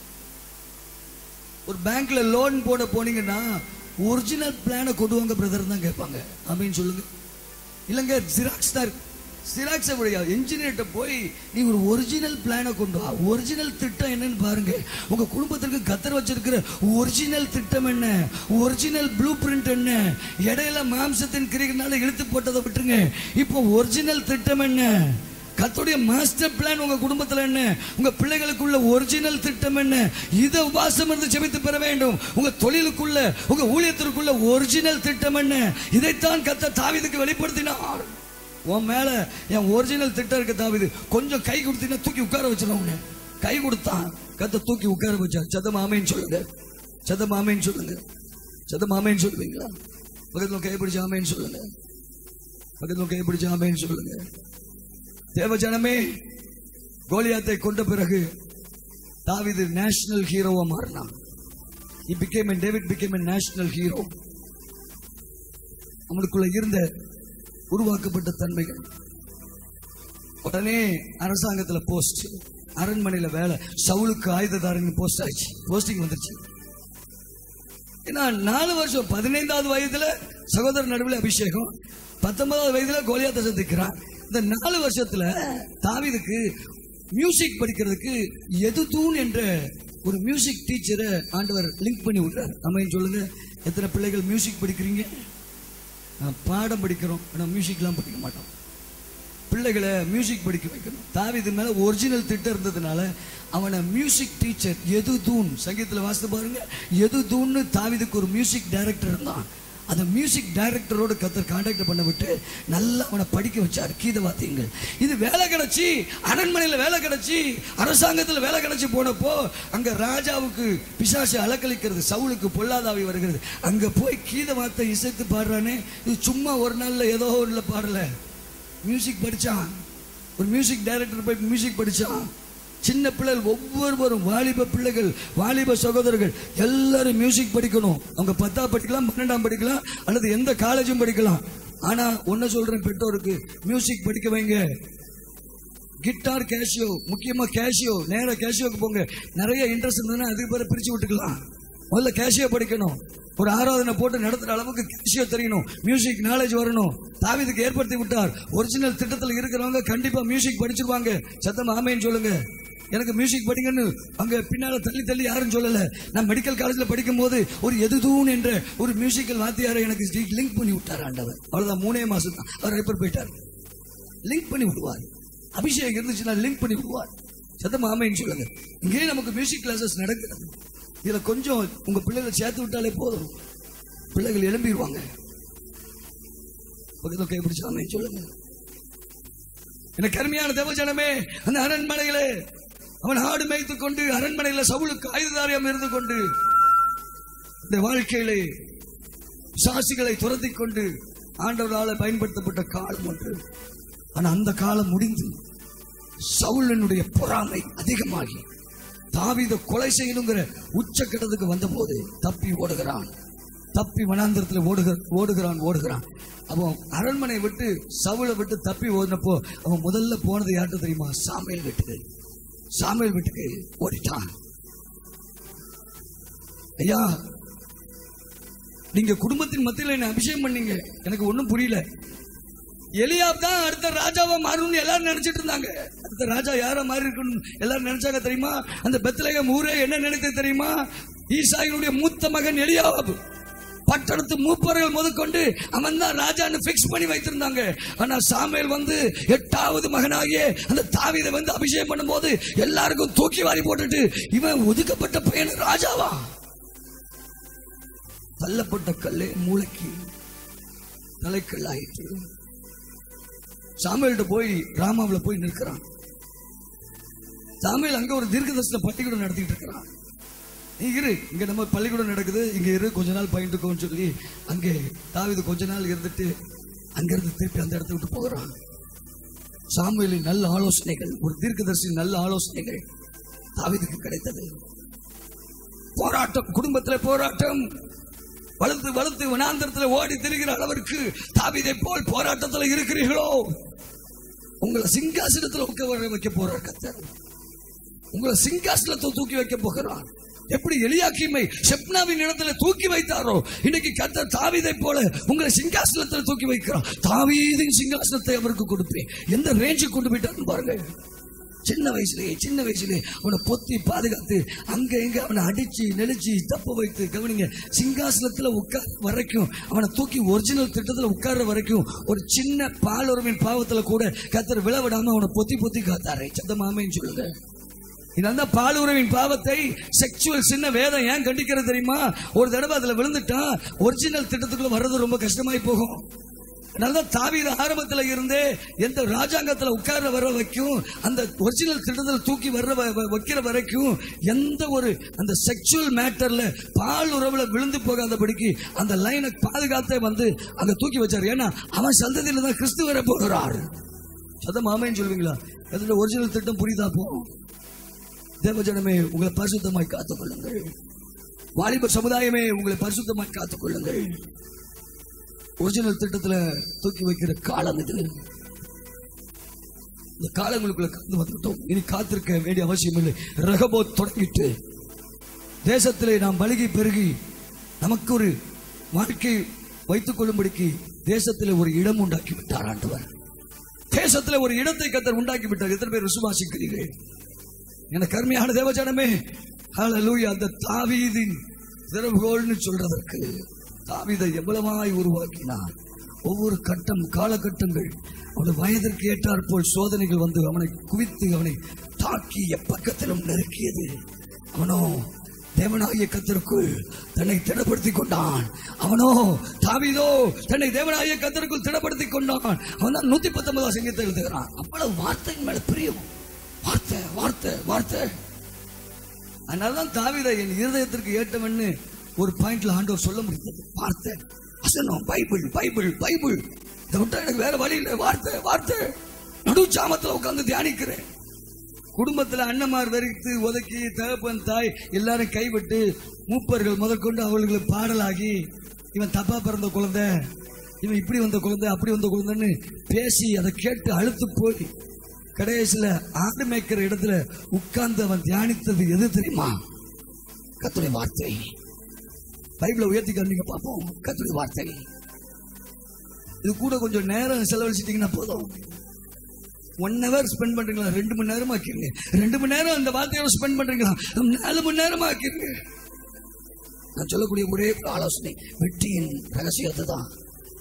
ஒரு பேங்க்ல லோன் போட போனீங்கன்னா ஒரிஜினல் பிளானை கொண்டு வாங்க பிரதர் தான் கேட்பாங்க அப்படின்னு சொல்லுங்க இல்லைங்க ஜிராக்ஸ் தான் இருக்கு ஜிராக்ஸை விடையா என்ஜினியர்கிட்ட போய் நீ ஒரு ஒரிஜினல் பிளானை கொண்டு வா ஒரிஜினல் திட்டம் என்னன்னு பாருங்க உங்க குடும்பத்திற்கு கத்தர் வச்சிருக்கிற ஒரிஜினல் திட்டம் என்ன ஒரிஜினல் ப்ளூ பிரிண்ட் என்ன இடையில மாம்சத்தின் கிரிகனால இழுத்து போட்டதை விட்டுருங்க இப்போ ஒரிஜினல் திட்டம் என்ன கர்த்தருடைய மாஸ்டர் பிளான் உங்க குடும்பத்துல என்ன உங்க பிள்ளைகளுக்குள்ள ஒரிஜினல் திட்டம் என்ன இதை உபாசம் இருந்து ஜெபித்து பெற வேண்டும் உங்க தொழிலுக்குள்ள உங்க ஊழியத்திற்குள்ள ஒரிஜினல் திட்டம் என்ன இதைத்தான் கத்த தாவீதுக்கு வெளிப்படுத்தினார் உன் மேல என் ஒரிஜினல் திட்டம் இருக்கு தாவீது கொஞ்சம் கை கொடுத்தீங்கன்னா தூக்கி உட்கார வச்சிடும் உன்னை கை கொடுத்தான் கத்த தூக்கி உட்கார வச்சார் சதம் ஆமைன்னு சொல்லுங்க சதம் ஆமைன்னு சொல்லுங்க சதம் ஆமைன்னு சொல்லுவீங்களா பக்கத்துல கை பிடிச்ச ஆமைன்னு சொல்லுங்க பக்கத்துல கை பிடிச்ச ஆமைன்னு சொல்லுங்க தேவஜனமே கோலியாத்தை கொண்ட பிறகு தாவீது நேஷனல் ஹீரோவா மாறினான் he became a David became a national hero அவனுக்குள்ள இருந்த உருவாக்கப்பட்ட தன்மைகள் உடனே அரசாங்கத்துல போஸ்ட் அரண்மனையில வேலை சவுலுக்கு ஆயுததாரன் போஸ்ட் ஆயிடுச்சு போஸ்டிங் வந்துருச்சு ஏன்னா நாலு வருஷம் பதினைந்தாவது வயதுல சகோதரர் நடுவில் அபிஷேகம் பத்தொன்பதாவது வயதுல கோலியாத்தை சந்திக்கிறான் இந்த நாலு வருஷத்துல தாவீதுக்கு மியூசிக் படிக்கிறதுக்கு எது தூண் என்ற ஒரு மியூசிக் டீச்சரை ஆண்டவர் லிங்க் பண்ணி விடுறாரு அம்மைன்னு சொல்லுங்க எத்தனை பிள்ளைகள் மியூசிக் படிக்கிறீங்க நான் பாடம் படிக்கிறோம் ஆனால் மியூசிக்லாம் படிக்க மாட்டோம் பிள்ளைகளை மியூசிக் படிக்க வைக்கணும் தாவீது மேல ஒரிஜினல் திட்டம் இருந்ததுனால அவனை மியூசிக் டீச்சர் எது தூண் சங்கீதத்தில் வாசித்து பாருங்க எது தூண்னு தாவீதுக்கு ஒரு மியூசிக் டைரக்டர் இருந்தான் அந்த மியூசிக் டைரக்டரோட கத்தர் கான்டாக்ட் பண்ண விட்டு நல்லா அவனை படிக்க வச்சார் கீத வாத்தியங்கள் இது வேலை கிடைச்சி அரண்மனையில் வேலை கிடைச்சி அரசாங்கத்தில் வேலை கிடைச்சி போனப்போ அங்க ராஜாவுக்கு பிசாசு அலக்களிக்கிறது சவுலுக்கு பொல்லாதாவி வருகிறது அங்க போய் கீத வார்த்தை இசைத்து பாடுறானே இது சும்மா ஒரு நாள்ல ஏதோ ஒன்றுல பாடல மியூசிக் படிச்சான் ஒரு மியூசிக் டைரக்டர் போய் மியூசிக் படிச்சான் சின்ன பிள்ளைகள் ஒவ்வொருவரும் வாலிப பிள்ளைகள் வாலிப சகோதரர்கள் எல்லாரும் மியூசிக் படிக்கணும் அவங்க பத்தாம் படிக்கலாம் பன்னெண்டாம் படிக்கலாம் அல்லது எந்த காலேஜும் படிக்கலாம் ஆனா ஒன்ன சொல்றேன் பெற்றோருக்கு மியூசிக் படிக்க வைங்க கிட்டார் கேஷியோ முக்கியமா கேஷியோ நேரா கேஷியோக்கு போங்க நிறைய இன்ட்ரெஸ்ட் இருந்ததுன்னா அதுக்கு பேர பிரிச்சு விட்டுக்கலாம் முதல்ல கேஷியோ படிக்கணும் ஒரு ஆராதனை போட்டு நடத்துற அளவுக்கு கேஷியோ தெரியணும் மியூசிக் நாலேஜ் வரணும் தாவீதுக்கு ஏற்படுத்தி விட்டார் ஒரிஜினல் திட்டத்தில் இருக்கிறவங்க கண்டிப்பா மியூசிக் படிச்சிருவாங்க சத்தம் ஆமைன்னு சொல்லுங்க எனக்கு மியூசிக் படிங்கன்னு அங்க பின்னால தள்ளி தள்ளி யாரும் சொல்லல நான் மெடிக்கல் காலேஜ்ல படிக்கும் போது ஒரு எதுதூன் என்ற ஒரு மியூசிக்கல் வாத்தியாரை எனக்கு லிங்க் பண்ணி விட்டார் ஆண்டவர் அவ்வளவுதான் மூணே மாசம் தான் அவர் எப்பர் போயிட்டார் லிங்க் பண்ணி விடுவார் அபிஷேகம் இருந்துச்சுன்னா லிங்க் பண்ணி விடுவார் சத்தம் ஆமைன்னு சொல்லுங்க இங்கேயே நமக்கு மியூசிக் கிளாஸஸ் நடக்கிறது இதுல கொஞ்சம் உங்க பிள்ளைகளை சேர்த்து விட்டாலே போதும் பிள்ளைகள் எழும்பிடுவாங்க பக்கத்தில் கை பிடிச்ச ஆமைன்னு சொல்லுங்க எனக்கு அருமையான தேவஜனமே அந்த அரண்மனையிலே அவன் ஆடு மேய்த்துக் கொண்டு அரண்மனையில சவுலுக்கு ஆயுததாரியம் இருந்து கொண்டு இந்த வாழ்க்கையிலே சாசிகளை துரத்திக் கொண்டு ஆண்டவரால் பயன்படுத்தப்பட்ட காலம் ஒன்று ஆனா அந்த காலம் முடிந்து சவுலனுடைய பொறாமை அதிகமாகி தாவீத கொலை செய்யணுங்கிற உச்சக்கட்டத்துக்கு வந்தபோது தப்பி ஓடுகிறான் தப்பி வனாந்திரத்தில் ஓடுகிற ஓடுகிறான் ஓடுகிறான் அவன் அரண்மனை விட்டு சவுளை விட்டு தப்பி ஓடினப்போ அவன் முதல்ல போனது யார்கிட்ட தெரியுமா சாமியல் வீட்டுக்கு சாமியல் வீட்டுக்கு ஓடிட்டான் ஐயா நீங்க குடும்பத்தின் மத்தியில் என்ன அபிஷேகம் பண்ணீங்க எனக்கு ஒண்ணும் புரியல எலியாப் தான் அடுத்த ராஜாவா மாறணும்னு எல்லாரும் நினைச்சிட்டு இருந்தாங்க அடுத்த ராஜா யாரா மாறி இருக்கணும் எல்லாரும் நினைச்சாங்க தெரியுமா அந்த பெத்லகம் ஊரே என்ன நினைத்தது தெரியுமா ஈசாயினுடைய மூத்த மகன் எலியாப் பட்டணத்து மூப்பர்கள் முதற்கொண்டு அவன் தான் ராஜான்னு பிக்ஸ் பண்ணி வைத்திருந்தாங்க ஆனா சாமுவேல் வந்து எட்டாவது மகனாகிய அந்த தாவீதை வந்து அபிஷேகம் பண்ணும்போது எல்லாருக்கும் தூக்கி வாரி போட்டுட்டு இவன் ஒதுக்கப்பட்ட பையன் ராஜாவா தள்ளப்பட்ட கல்லே மூளைக்கு தலைக்கல் ஆயிற்று சாமுவேல்கிட்ட போய் ராமாவில் போய் நிற்கிறான் சாமுவேல் அங்க ஒரு தீர்க்கதர்சன பள்ளிக்கூடம் நடத்திட்டு இருக்கிறான் நீ இரு இங்க நம்ம பள்ளிக்கூடம் நடக்குது இங்க இரு கொஞ்ச நாள் பயின்றுக்கோன்னு சொல்லி அங்கே தாவிது கொஞ்ச நாள் இருந்துட்டு அங்கிருந்து திருப்பி அந்த இடத்த விட்டு போகிறான் சாமுவேலின் நல்ல ஆலோசனைகள் ஒரு தீர்க்கதரிசி நல்ல ஆலோசனைகள் தாவீதுக்கு கிடைத்தது போராட்டம் குடும்பத்தில் போராட்டம் வளர்த்து வளர்த்து வனாந்தரத்தில் ஓடி திரிகிற அளவிற்கு தாவீதை போல் போராட்டத்தில் இருக்கிறீர்களோ உங்களை சிங்காசனத்தில் உட்கார வைக்க போறார் கத்தர் உங்களை சிங்காசனத்தை தூக்கி வைக்க போகிறார் எப்படி எலியாக்கிமை செப்னாவின் இடத்துல தூக்கி வைத்தாரோ இன்னைக்கு கத்தர் தாவீதை போல உங்களை சிங்காசனத்தில் தூக்கி வைக்கிறார் தாவீதின் சிங்காசனத்தை அவருக்கு கொடுப்பேன் எந்த ரேஞ்சுக்கு கொண்டு போயிட்டாருன்னு பாருங்க சின்ன வயசுலயே சின்ன வயசுலயே அவனை பொத்தி பாதுகாத்து அங்க எங்க அவனை அடிச்சு நெளிச்சு தப்ப வைத்து கவனிங்க சிங்காசனத்துல உட்கார வரைக்கும் அவனை தூக்கி ஒரிஜினல் திட்டத்துல உட்கார்ற வரைக்கும் ஒரு சின்ன பாலுறவின் பாவத்துல கூட கத்தர் விழவிடாம அவனை பொத்தி பொத்தி காத்தாரு சத்தமாமேன்னு சொல்லுங்க இந்த பாலுறவின் பாவத்தை செக்சுவல் சின்ன வேதம் ஏன் கண்டிக்கிறது தெரியுமா ஒரு தடவை அதுல விழுந்துட்டா ஒரிஜினல் திட்டத்துக்குள்ள வர்றது ரொம்ப கஷ்டமாய் போகும் அதனாலதான் தாவீது ஆரம்பத்துல இருந்தே எந்த ராஜாங்கத்துல உட்கார வர வைக்கும் அந்த ஒரிஜினல் திட்டத்தில் தூக்கி வர்ற வ- வ- வைக்கிற வரைக்கும் எந்த ஒரு அந்த செக்சுவல் மேட்டர்ல பால் உறவுல விழுந்து போகாதபடிக்கு அந்த லைனை பாதுகாத்தே வந்து அங்க தூக்கி வச்சாரு ஏன்னா அவன் சந்ததியில தான் கிறிஸ்து வர போகிறார் சதம் ஆமைன்னு சொல்லுவீங்களா அதுல ஒரிஜினல் திட்டம் புரியுதா போ தேவஜனமே உங்களை பரிசுத்தமாய் காத்துக் கொள்ளுங்கள் வாலிப சமுதாயமே உங்களை பரிசுத்தமாய் காத்துக் கொள்ளுங்கள் ஒரிஜினல் திட்டத்துல தூக்கி வைக்கிற காலம் இது இந்த காலங்களுக்குள்ள கடந்து வந்துட்டோம் இனி காத்திருக்க வேண்டிய அவசியம் இல்லை ரகபோ தொடங்கிட்டு தேசத்திலே நாம் பலுகி பெருகி நமக்கு ஒரு வாழ்க்கை வைத்துக் கொள்ளும்படிக்கு தேசத்திலே ஒரு இடம் உண்டாக்கி விட்டார் ஆண்டவர் தேசத்திலே ஒரு இடத்தை கத்தர் உண்டாக்கி விட்டார் எத்தனை பேர் விசுவாசிக்கிறீர்கள் என கருமையான தேவஜனமே ஹalleluya அந்த தாவீதின் திறவுகோல்னு சொல்றதற்கு தாவீதை எவ்வளவாய் உருவாக்கினார் ஒவ்வொரு கட்டம் காலகட்டங்கள் அவன் வயதிற்கு ஏற்றாற் போல் சோதனைகள் வந்து அவனை குவித்து அவனை தாக்கி எப்பக்கத்திலும் நெருக்கியது அவனோ தேவனாகிய கத்தருக்குள் தன்னை திடப்படுத்திக் கொண்டான் அவனோ தாவீதோ தன்னை தேவனாகிய கத்தருக்குள் திடப்படுத்திக் கொண்டான் அவன் தான் நூத்தி பத்தொன்பதாம் சங்கீதத்தை எழுதுகிறான் அவ்வளவு வார்த்தையின் மேல பிரியம் வார்த்தை வார்த்தை வார்த்தை அதனாலதான் தாவீதை என் இருதயத்திற்கு ஏற்றவன்னு ஒரு பாயிண்ட்ல ஆண்டவர் சொல்ல முடியாது வார்த்தை வசனம் பைபிள் பைபிள் பைபிள் இதை விட்டா எனக்கு வேற வழி இல்லை வார்த்தை வார்த்தை நடு சாமத்துல உட்கார்ந்து தியானிக்கிறேன் குடும்பத்துல அண்ணமார் வெறித்து ஒதுக்கி தகப்பன் தாய் எல்லாரும் கைவிட்டு மூப்பர்கள் முதற்கொண்டு அவர்களுக்கு பாடலாகி இவன் தப்பா பிறந்த குழந்தை இவன் இப்படி வந்த குழந்தை அப்படி வந்த குழந்தைன்னு பேசி அதை கேட்டு அழுத்து போய் கடைசியில ஆடு மேய்க்கிற இடத்துல உட்கார்ந்து அவன் தியானித்தது எது தெரியுமா கத்துடைய வார்த்தை பைபிளை உயர்த்தி காண்பீங்க பார்ப்போம் கத்துடைய வார்த்தை இது கூட கொஞ்சம் நேரம் செலவழிச்சிட்டீங்கன்னா போதும் ஒன் ஹவர் ஸ்பெண்ட் பண்றீங்களா ரெண்டு மணி நேரமா ஆக்கிருங்க ரெண்டு மணி நேரம் அந்த வார்த்தையோட ஸ்பெண்ட் பண்றீங்களா நாலு மணி நேரமா ஆக்கிருங்க நான் சொல்லக்கூடிய ஒரே ஒரு ஆலோசனை வெற்றியின் ரகசியம் அதுதான்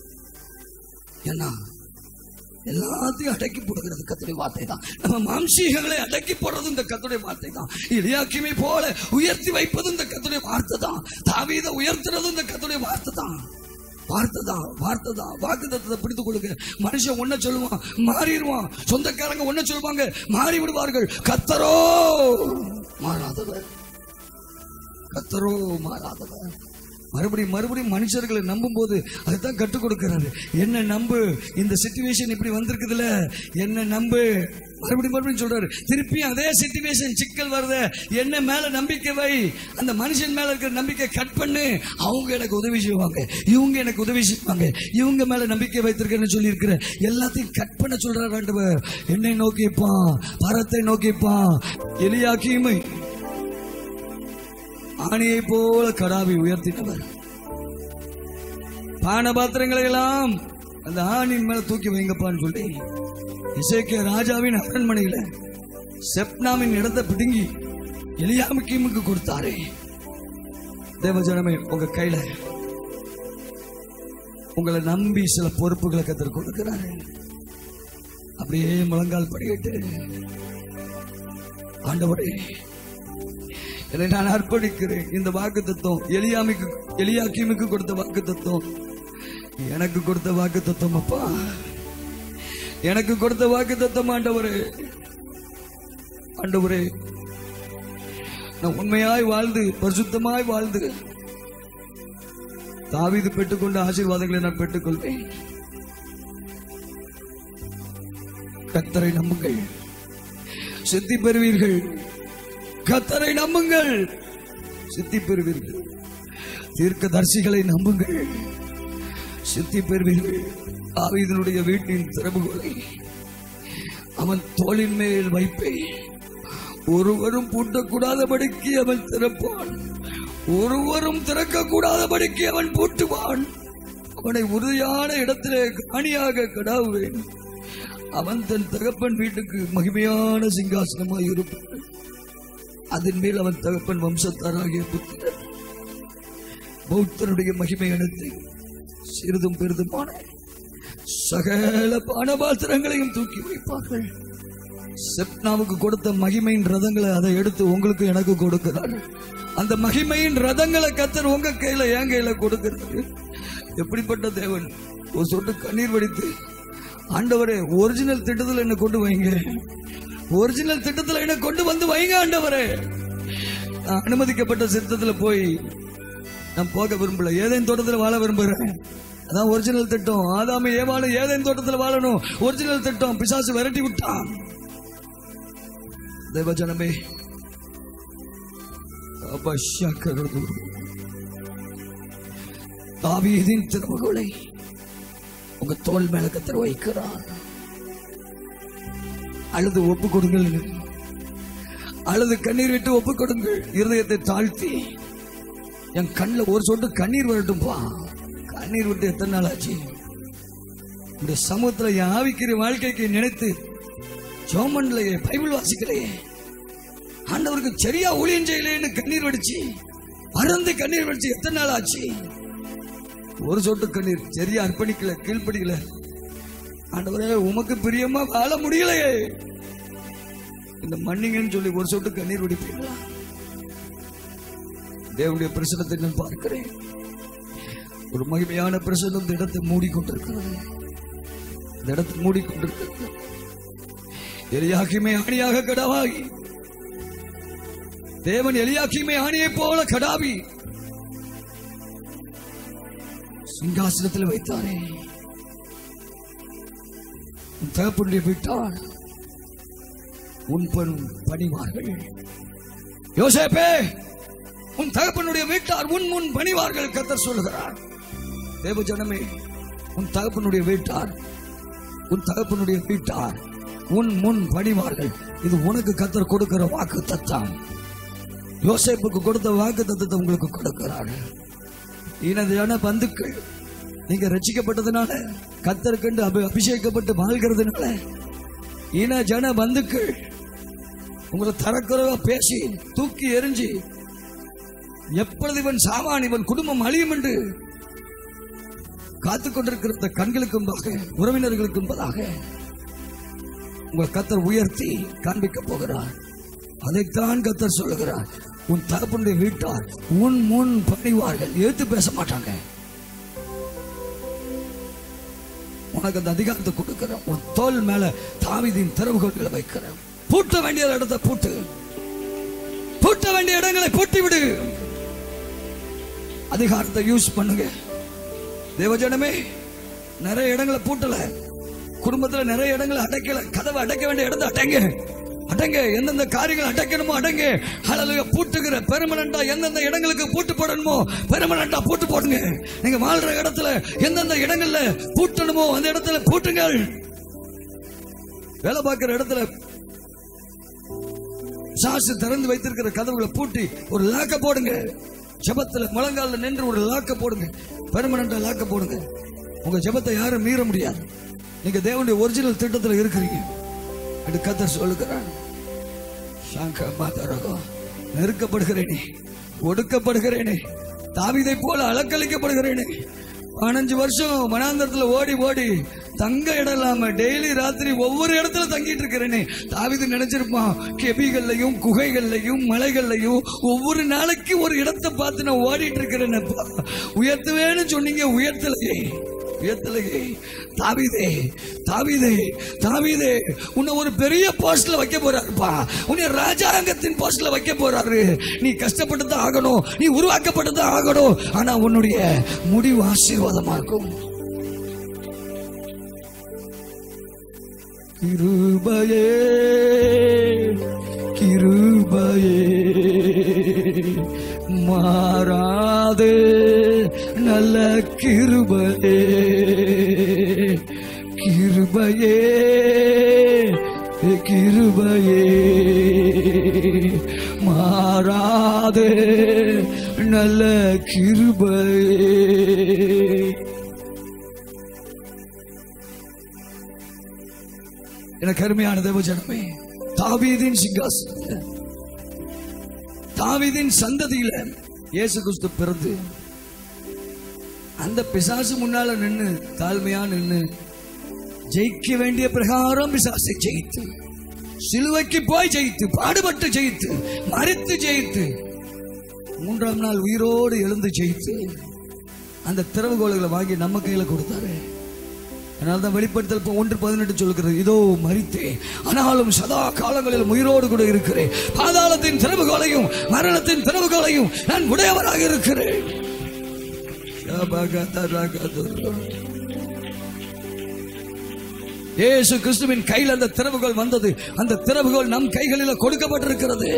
ஏன்னா எல்லாத்தையும் அடக்கி போடுகிறது கத்துடைய வார்த்தை தான் நம்ம மாம்சீகங்களை அடக்கி போடுறது இந்த கத்துடைய வார்த்தை தான் இலியாக்கிமை போல உயர்த்தி வைப்பது இந்த கத்துடைய வார்த்தை தான் தாவீதை உயர்த்துறது இந்த கத்துடைய வார்த்தை தான் வார்த்தை தான் வார்த்தை தான் வாக்கு தத்துவத்தை பிடித்துக் கொள்ளுங்க மனுஷன் ஒன்ன சொல்லுவான் மாறிடுவான் சொந்தக்காரங்க ஒன்ன சொல்லுவாங்க மாறி விடுவார்கள் கத்தரோ மாறாதவர் கத்தரோ மாறாதவர் மறுபடியும் மறுபடியும் மனுஷர்களை நம்பும் போது அதுதான் கற்றுக் கொடுக்கிறாரு என்ன நம்பு இந்த சிச்சுவேஷன் இப்படி வந்திருக்குதுல என்ன நம்பு மறுபடியும் மறுபடியும் சொல்றாரு திருப்பி அதே சிச்சுவேஷன் சிக்கல் வருது என்ன மேல நம்பிக்கை வை அந்த மனுஷன் மேல இருக்கிற நம்பிக்கை கட் பண்ணு அவங்க எனக்கு உதவி செய்வாங்க இவங்க எனக்கு உதவி செய்வாங்க இவங்க மேல நம்பிக்கை வைத்திருக்கேன்னு சொல்லி இருக்கிற எல்லாத்தையும் கட் பண்ண சொல்றாரு ஆண்டவர் என்னை நோக்கிப்பான் பரத்தை நோக்கிப்பான் எலியாக்கியுமை ஆணியை போல கடாவி உயர்த்தினவர் பானபாத்திரங்களை எல்லாம் அந்த ஆணின் மேல தூக்கி வைங்கப்பான்னு சொல்லி இசைக்கிய ராஜாவின் அரண்மனையில செப்னாவின் இடத்தை பிடுங்கி எலியாமுக்கிமுக்கு கொடுத்தாரே தேவஜனமே உங்க கையில உங்களை நம்பி சில பொறுப்புகளை கத்தர் கொடுக்கிறாரு அப்படியே முழங்கால் படிக்கிட்டு ஆண்டவரே இதை நான் அர்ப்பணிக்கிறேன் இந்த வாக்கு தத்துவம் எலியாமிக்கு எலியாக்கிமுக்கு கொடுத்த வாக்கு தத்துவம் எனக்கு கொடுத்த வாக்கு தத்துவம் அப்பா எனக்கு கொடுத்த வாக்கு தத்துவம் ஆண்டவரே ஆண்டவரே நான் உண்மையாய் வாழ்ந்து பரிசுத்தமாய் வாழ்ந்து தாவீது பெற்றுக்கொண்ட ஆசீர்வாதங்களை நான் பெற்றுக்கொள்வேன் கத்தரை நம்புங்கள் சித்தி பெறுவீர்கள் கத்தரை நம்புங்கள் சித்தி பெறுவீர்கள் தீர்க்க தரிசிகளை நம்புங்கள் சித்தி பெறுவீர்கள் ஆவிதனுடைய வீட்டின் திறவுகளை அவன் தோளின் மேல் வைப்பேன் ஒருவரும் பூட்டக்கூடாதபடிக்கு அவன் திறப்பான் ஒருவரும் திறக்கக்கூடாதபடிக்கு அவன் பூட்டுவான் அவனை உறுதியான இடத்திலே காணியாக கடாவுவேன் அவன் தன் தகப்பன் வீட்டுக்கு மகிமையான சிங்காசனமாய் இருப்பான் அதன் மேல் அவன் தகப்பன் வம்சத்தாராகிய புத்திரன் பௌத்தருடைய மகிமை அனைத்தை சிறிதும் பெரிதுமான சகல பானபாத்திரங்களையும் தூக்கி வைப்பார்கள் செப்னாவுக்கு கொடுத்த மகிமையின் ரதங்களை அதை எடுத்து உங்களுக்கு எனக்கு கொடுக்கிறார் அந்த மகிமையின் ரதங்களை கத்தர் உங்க கையில என் கையில கொடுக்கிறாரு எப்படிப்பட்ட தேவன் ஒரு சொட்டு கண்ணீர் வடித்து ஆண்டவரே ஒரிஜினல் திட்டத்தில் என்ன கொண்டு வைங்க ஒரிஜினல் திட்டத்தில் என்ன கொண்டு வந்து வைங்க ஆண்டவரே நான் அனுமதிக்கப்பட்ட சித்தத்துல போய் நான் போக விரும்பல ஏதேன் தோட்டத்தில் வாழ விரும்புகிறேன் அதான் ஒரிஜினல் திட்டம் ஆதாம ஏவாளும் ஏதேன் தோட்டத்தில் வாழணும் ஒரிஜினல் திட்டம் பிசாசு விரட்டி விட்டான் தேவஜனமே அபஷக்கரது தாவீதின் திருமகளை உங்க தோல் மேல கத்தர் வைக்கிறார் அழுது ஒப்பு கொடுங்கள் அழுது கண்ணீர் விட்டு ஒப்பு கொடுங்கள் இருதயத்தை தாழ்த்தி என் கண்ணில் ஒரு சொட்டு கண்ணீர் வரட்டும்பா கண்ணீர் விட்டு எத்தனை நாள் ஆச்சு இந்த சமூகத்துல என் ஆவிக்கிற வாழ்க்கைக்கு நினைத்து ஜோமன்லையே பைபிள் வாசிக்கலையே ஆண்டவருக்கு சரியா ஊழியம் செய்யலைன்னு கண்ணீர் வடிச்சு பறந்து கண்ணீர் வடிச்சு எத்தனை நாள் ஆச்சு ஒரு சொட்டு கண்ணீர் சரியா அர்ப்பணிக்கல கீழ்ப்படிக்கல ஆண்டவரே உமக்கு பிரியமா வாழ முடியலையே இந்த மன்னிங்கன்னு சொல்லி ஒரு சொட்டு கண்ணீர் வடிப்பீங்களா தேவனுடைய பிரசனத்தை நான் பார்க்கிறேன் ஒரு மகிமையான பிரசனம் இந்த இடத்தை மூடிக்கொண்டிருக்கிறது இந்த இடத்தை மூடிக்கொண்டிருக்கிறது எலியாக்கிமை ஆணியாக கடாவாகி தேவன் எலியாக்கிமை ஆணியை போல கடாவி சிங்காசனத்தில் வைத்தாரே உன் தகப்பனுடைய விட்டால் உன் பெண் பணிவார்கள் யோசேப்பே உன் தகப்பனுடைய வீட்டார் உன் முன் பணிவார்கள் கத்தர் சொல்லுகிறார் தேவ ஜனமே உன் தகப்பனுடைய வீட்டார் உன் தகப்பனுடைய வீட்டார் உன் முன் பணிவார்கள் இது உனக்கு கத்தர் கொடுக்கிற வாக்கு தத்தம் யோசேப்புக்கு கொடுத்த வாக்கு தத்தத்தை உங்களுக்கு கொடுக்கிறார் இனதான பந்துக்கள் நீங்க ரட்சிக்கப்பட்டதுனால கத்தர் கண்டு அபி அபிஷேகப்பட்டு வாழ்கிறதுனால இன ஜன பந்துக்கள் உங்களை தரக்குறைவா பேசி தூக்கி எரிஞ்சு எப்பொழுது இவன் சாவான் இவன் குடும்பம் அழியும் என்று காத்துக் கொண்டிருக்கிற இந்த கண்களுக்கு முன்பாக உறவினர்களுக்கு முன்பதாக உங்கள் கத்தர் உயர்த்தி காண்பிக்க போகிறார் அதைத்தான் கத்தர் சொல்லுகிறார் உன் தகப்பனுடைய வீட்டார் உன் முன் பணிவார்கள் எடுத்து பேச மாட்டாங்க உனக்கு அந்த அதிகாரத்தை கொடுக்கிறேன் உன் தோல் மேல தாவிதின் திறவுகோல்களை வைக்கிறேன் பூட்ட வேண்டிய இடத்தை பூட்டு பூட்ட வேண்டிய இடங்களை பூட்டி விடு அதிகாரத்தை யூஸ் பண்ணுங்க தேவஜனமே நிறைய இடங்களை பூட்டல குடும்பத்துல நிறைய இடங்களை அடைக்கல கதவை அடைக்க வேண்டிய இடத்தை அடைங்க அடங்க எந்தெந்த காரியங்கள் அடைக்கணுமோ அடங்க ஹalleluya பூட்டுகிற பெர்மனண்டா எந்தெந்த இடங்களுக்கு பூட்டு போடணுமோ பெர்மனண்டா பூட்டு போடுங்க நீங்க வாழ்ற இடத்துல எந்தெந்த இடங்கள்ல பூட்டணுமோ அந்த இடத்துல பூட்டுங்கள் வேலை பார்க்கிற இடத்துல சாசு திறந்து வைத்திருக்கிற கதவுகளை பூட்டி ஒரு லாக்க போடுங்க ஜெபத்துல முழங்கால நின்று ஒரு லாக்க போடுங்க பெர்மனண்டா லாக்க போடுங்க உங்க ஜெபத்தை யாரும் மீற முடியாது நீங்க தேவனுடைய ஒரிஜினல் திட்டத்துல இருக்கிறீங்க என்று கத்தர் சொல்லுகிறார் சாங்க மாதாரகோ நெருக்கப்படுகிறேனே ஒடுக்கப்படுகிறேனே தாவிதை போல அலக்களிக்கப்படுகிறேனே பதினஞ்சு வருஷம் வனாந்தரத்துல ஓடி ஓடி தங்க இடம் இல்லாம டெய்லி ராத்திரி ஒவ்வொரு இடத்துல தங்கிட்டு இருக்கிறேனே தாவிது நினைச்சிருப்பான் கெபிகள்லையும் குகைகள்லையும் மலைகள்லையும் ஒவ்வொரு நாளைக்கு ஒரு இடத்தை பார்த்து நான் ஓடிட்டு இருக்கிறேன்ப்பா உயர்த்துவேன்னு சொன்னீங்க உயர்த்தலையே உயர்த்தலையே தாவிதே தாவிதே தாவிதே உன்னை ஒரு பெரிய போஸ்ட்ல வைக்க போறாருப்பா உன்னை ராஜாங்கத்தின் போஸ்ட்ல வைக்க போறாரு நீ கஷ்டப்பட்டு தான் ஆகணும் நீ உருவாக்கப்பட்டு தான் ஆகணும் ஆனா உன்னுடைய முடிவு ஆசீர்வாதமா இருக்கும் கிருபையே கிருபையே மாறாது நல்ல கிருபையே கிருபையே கிருபையே மாறாது நல்ல கிருபையே எனக்கு அருமையான தேவஜனமே தாவீதின் சிங்காசனத்துல தாவீதின் சந்ததியில இயேசு கிறிஸ்து பிறந்து அந்த பிசாசு முன்னால நின்னு தாழ்மையா நின்னு ஜெயிக்க வேண்டிய பிரகாரம் பிசாசை ஜெயித்து சிலுவைக்கு போய் ஜெயித்து பாடுபட்டு ஜெயித்து மறித்து ஜெயித்து மூன்றாம் நாள் உயிரோடு எழுந்து ஜெயித்து அந்த திறவுகோள்களை வாங்கி நம்ம கையில கொடுத்தாரு அதனால தான் வெளிப்படுத்தல் இப்போ ஒன்று பதினெட்டு சொல்கிறது இதோ மறித்தேன் ஆனாலும் சதா காலங்களில் உயிரோடு கூட இருக்கிறேன் பாதாளத்தின் திறவுகோலையும் மரணத்தின் திறவுகோலையும் நான் உடையவராக இருக்கிறேன் இயேசு கிறிஸ்துவின் கையில் அந்த திறவுகோல் வந்தது அந்த திறவுகோல் நம் கைகளில் கொடுக்கப்பட்டிருக்கிறது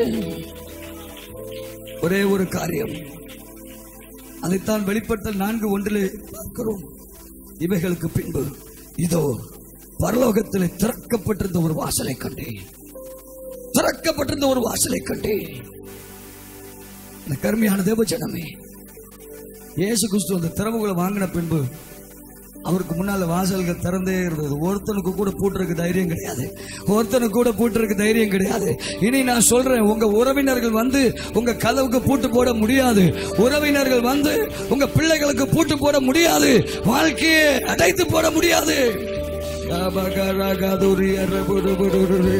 ஒரே ஒரு காரியம் அதைத்தான் வெளிப்படுத்தல் நான்கு ஒன்றிலே பார்க்கிறோம் இவைகளுக்கு பின்பு இதோ பரலோகத்தில் திறக்கப்பட்டிருந்த ஒரு வாசலை கண்டேன் திறக்கப்பட்டிருந்த ஒரு வாசலை கண்டேன் எனக்கு அருமையான தேவஜனமே இயேசு கிறிஸ்து அந்த திறவுகளை வாங்கின பின்பு அவருக்கு முன்னால வாசல்கள் திறந்தே இருந்தது ஒருத்தனுக்கு கூட பூட்டுறதுக்கு தைரியம் கிடையாது ஒருத்தனுக்கு கூட பூட்டுறதுக்கு தைரியம் கிடையாது இனி நான் சொல்றேன் உங்க உறவினர்கள் வந்து உங்க கதவுக்கு பூட்டு போட முடியாது உறவினர்கள் வந்து உங்க பிள்ளைகளுக்கு பூட்டு போட முடியாது வாழ்க்கையை அடைத்து போட முடியாது ராபகரகதுரி அரபுருபுருரு.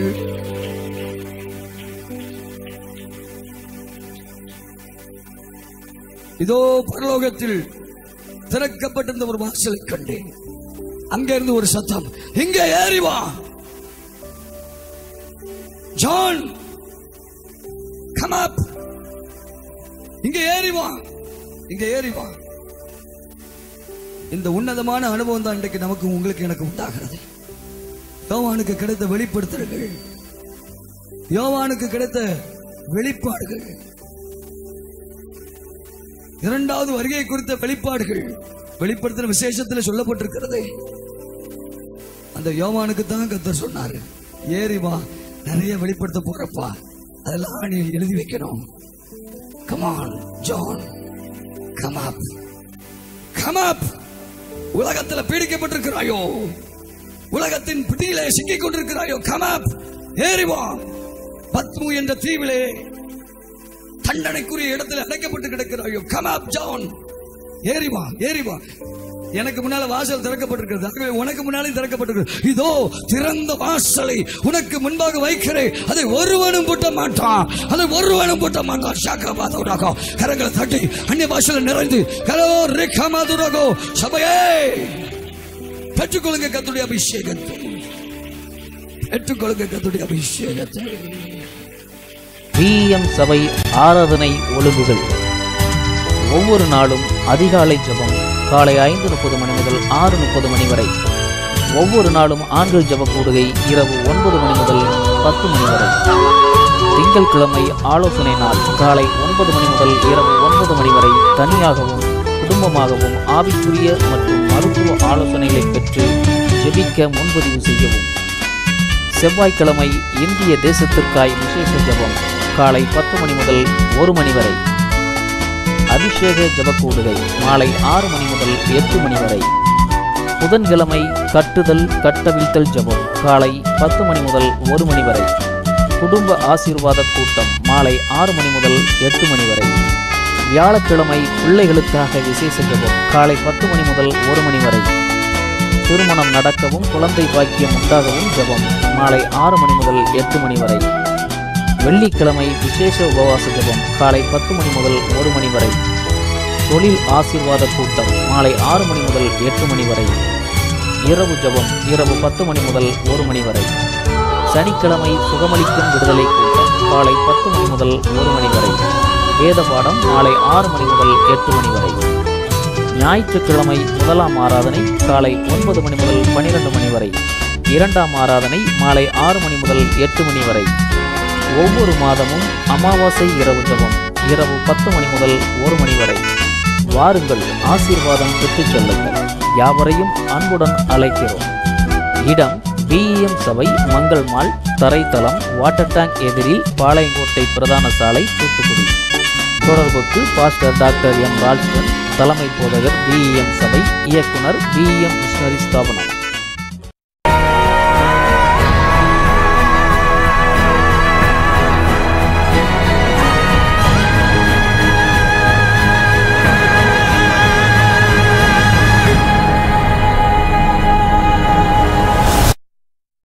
இதோ பரலோகத்தில் திறக்கப்பட்டிருந்த ஒரு வாசலை கண்டேன் அங்க இருந்து ஒரு சத்தம் இங்க ஏறி வா ஜான் கம் அப் இங்க ஏறி வா இங்க ஏறி வா இந்த உன்னதமான அனுபவம் தான் இன்றைக்கு நமக்கு உங்களுக்கு எனக்கு உண்டாகிறது யோவானுக்கு கிடைத்த வெளிப்படுத்தல்கள் யோவானுக்கு கிடைத்த வெளிப்பாடுகள் இரண்டாவது வருகை குறித்த வெளிப்பாடுகள் வெளிப்படுத்தின விசேஷத்தில் சொல்லப்பட்டிருக்கிறது அந்த யோவானுக்கு தான் கத்தர் சொன்னாரு ஏறி வா நிறைய வெளிப்படுத்த போறப்பா அதெல்லாம் நீ எழுதி வைக்கணும் come on John come up come up உலகத்துல பீடிக்கப்பட்டிருக்கிறாயோ உலகத்தின் பிடியிலே சிக்கிக் கொண்டிருக்கிறாயோ கம் அப் ஏறி வா பத்மு என்ற தீவிலே தண்டனைக்குரிய இடத்துல அடைக்கப்பட்டு கிடக்கிறாயோ கம் அப் ஜான் ஏறி வா ஏறி வா எனக்கு முன்னால வாசல் திறக்கப்பட்டிருக்கிறது ஆகவே உனக்கு முன்னாலே திறக்கப்பட்டிருக்கிறது இதோ திறந்த வாசலை உனக்கு முன்பாக வைக்கிறேன் அதை ஒருவனும் பூட்ட மாட்டான் அதை ஒருவனும் பூட்ட மாட்டான் ஷாக்கா பாதோடாகோ கரங்களை தட்டி அந்நிய பாஷையில் நிறைந்து கலோ ரேகா மாதுராகோ சபையே பெற்றுக்கொள்ளுங்க கத்துடைய அபிஷேகத்தை பெற்றுக்கொள்ளுங்க கத்துடைய அபிஷேகத்தை விஎம் சபை ஆராதனை ஒழுங்குகள் ஒவ்வொரு நாளும் அதிகாலை ஜெபம் காலை ஐந்து முப்பது மணி முதல் ஆறு முப்பது மணி வரை ஒவ்வொரு நாளும் ஆண்கள் ஜெப கூடுகை இரவு ஒன்பது மணி முதல் பத்து மணி வரை திங்கட்கிழமை ஆலோசனை நாள் காலை ஒன்பது மணி முதல் இரவு ஒன்பது மணி வரை தனியாகவும் குடும்பமாகவும் ஆவிக்குரிய மற்றும் மருத்துவ ஆலோசனைகளை பெற்று ஜெபிக்க முன்பதிவு செய்யவும் செவ்வாய்க்கிழமை இந்திய தேசத்திற்காய் விசேஷ ஜெபம் காலை பத்து மணி முதல் ஒரு மணி வரை அபிஷேக ஜெபக்கூடுகை மாலை ஆறு மணி முதல் எட்டு மணி வரை புதன்கிழமை கட்டுதல் கட்டவிழ்த்தல் ஜெபம் காலை பத்து மணி முதல் ஒரு மணி வரை குடும்ப ஆசீர்வாத கூட்டம் மாலை ஆறு மணி முதல் எட்டு மணி வரை வியாழக்கிழமை பிள்ளைகளுக்காக விசேஷ ஜெபம் காலை பத்து மணி முதல் ஒரு மணி வரை திருமணம் நடக்கவும் குழந்தை பாக்கியம் உண்டாகவும் ஜெபம் மாலை ஆறு மணி முதல் எட்டு மணி வரை வெள்ளிக்கிழமை விசேஷ உபவாச ஜெபம் காலை பத்து மணி முதல் ஒரு மணி வரை தொழில் ஆசீர்வாத கூட்டம் மாலை ஆறு மணி முதல் எட்டு மணி வரை இரவு ஜெபம் இரவு பத்து மணி முதல் ஒரு மணி வரை சனிக்கிழமை சுகமளிக்கும் விடுதலை கூட்டம் காலை பத்து மணி முதல் ஒரு மணி வரை வேத பாடம் மாலை ஆறு மணி முதல் எட்டு மணி வரை ஞாயிற்றுக்கிழமை முதலாம் ஆராதனை காலை ஒன்பது மணி முதல் பனிரெண்டு மணி வரை இரண்டாம் ஆராதனை மாலை ஆறு மணி முதல் எட்டு மணி வரை ஒவ்வொரு மாதமும் அமாவாசை இரவு ஜெபம் இரவு பத்து மணி முதல் ஒரு மணி வரை வாருங்கள் ஆசீர்வாதம் பெற்றுச் செல்லுங்கள் யாவரையும் அன்புடன் அழைக்கிறோம் இடம் பிஇஎம் சபை மங்கள் மால் தரைத்தளம் வாட்டர் டேங்க் எதிரில் பாளையங்கோட்டை பிரதான சாலை தூத்துக்குடி தொடர்புக்கு பாஸ்டர் டாக்டர் எம் ராஜ்கன் தலைமை போதகர் பிஇஎம் சபை இயக்குனர் பிஇஎம் மிஷனரி ஸ்தாபனம்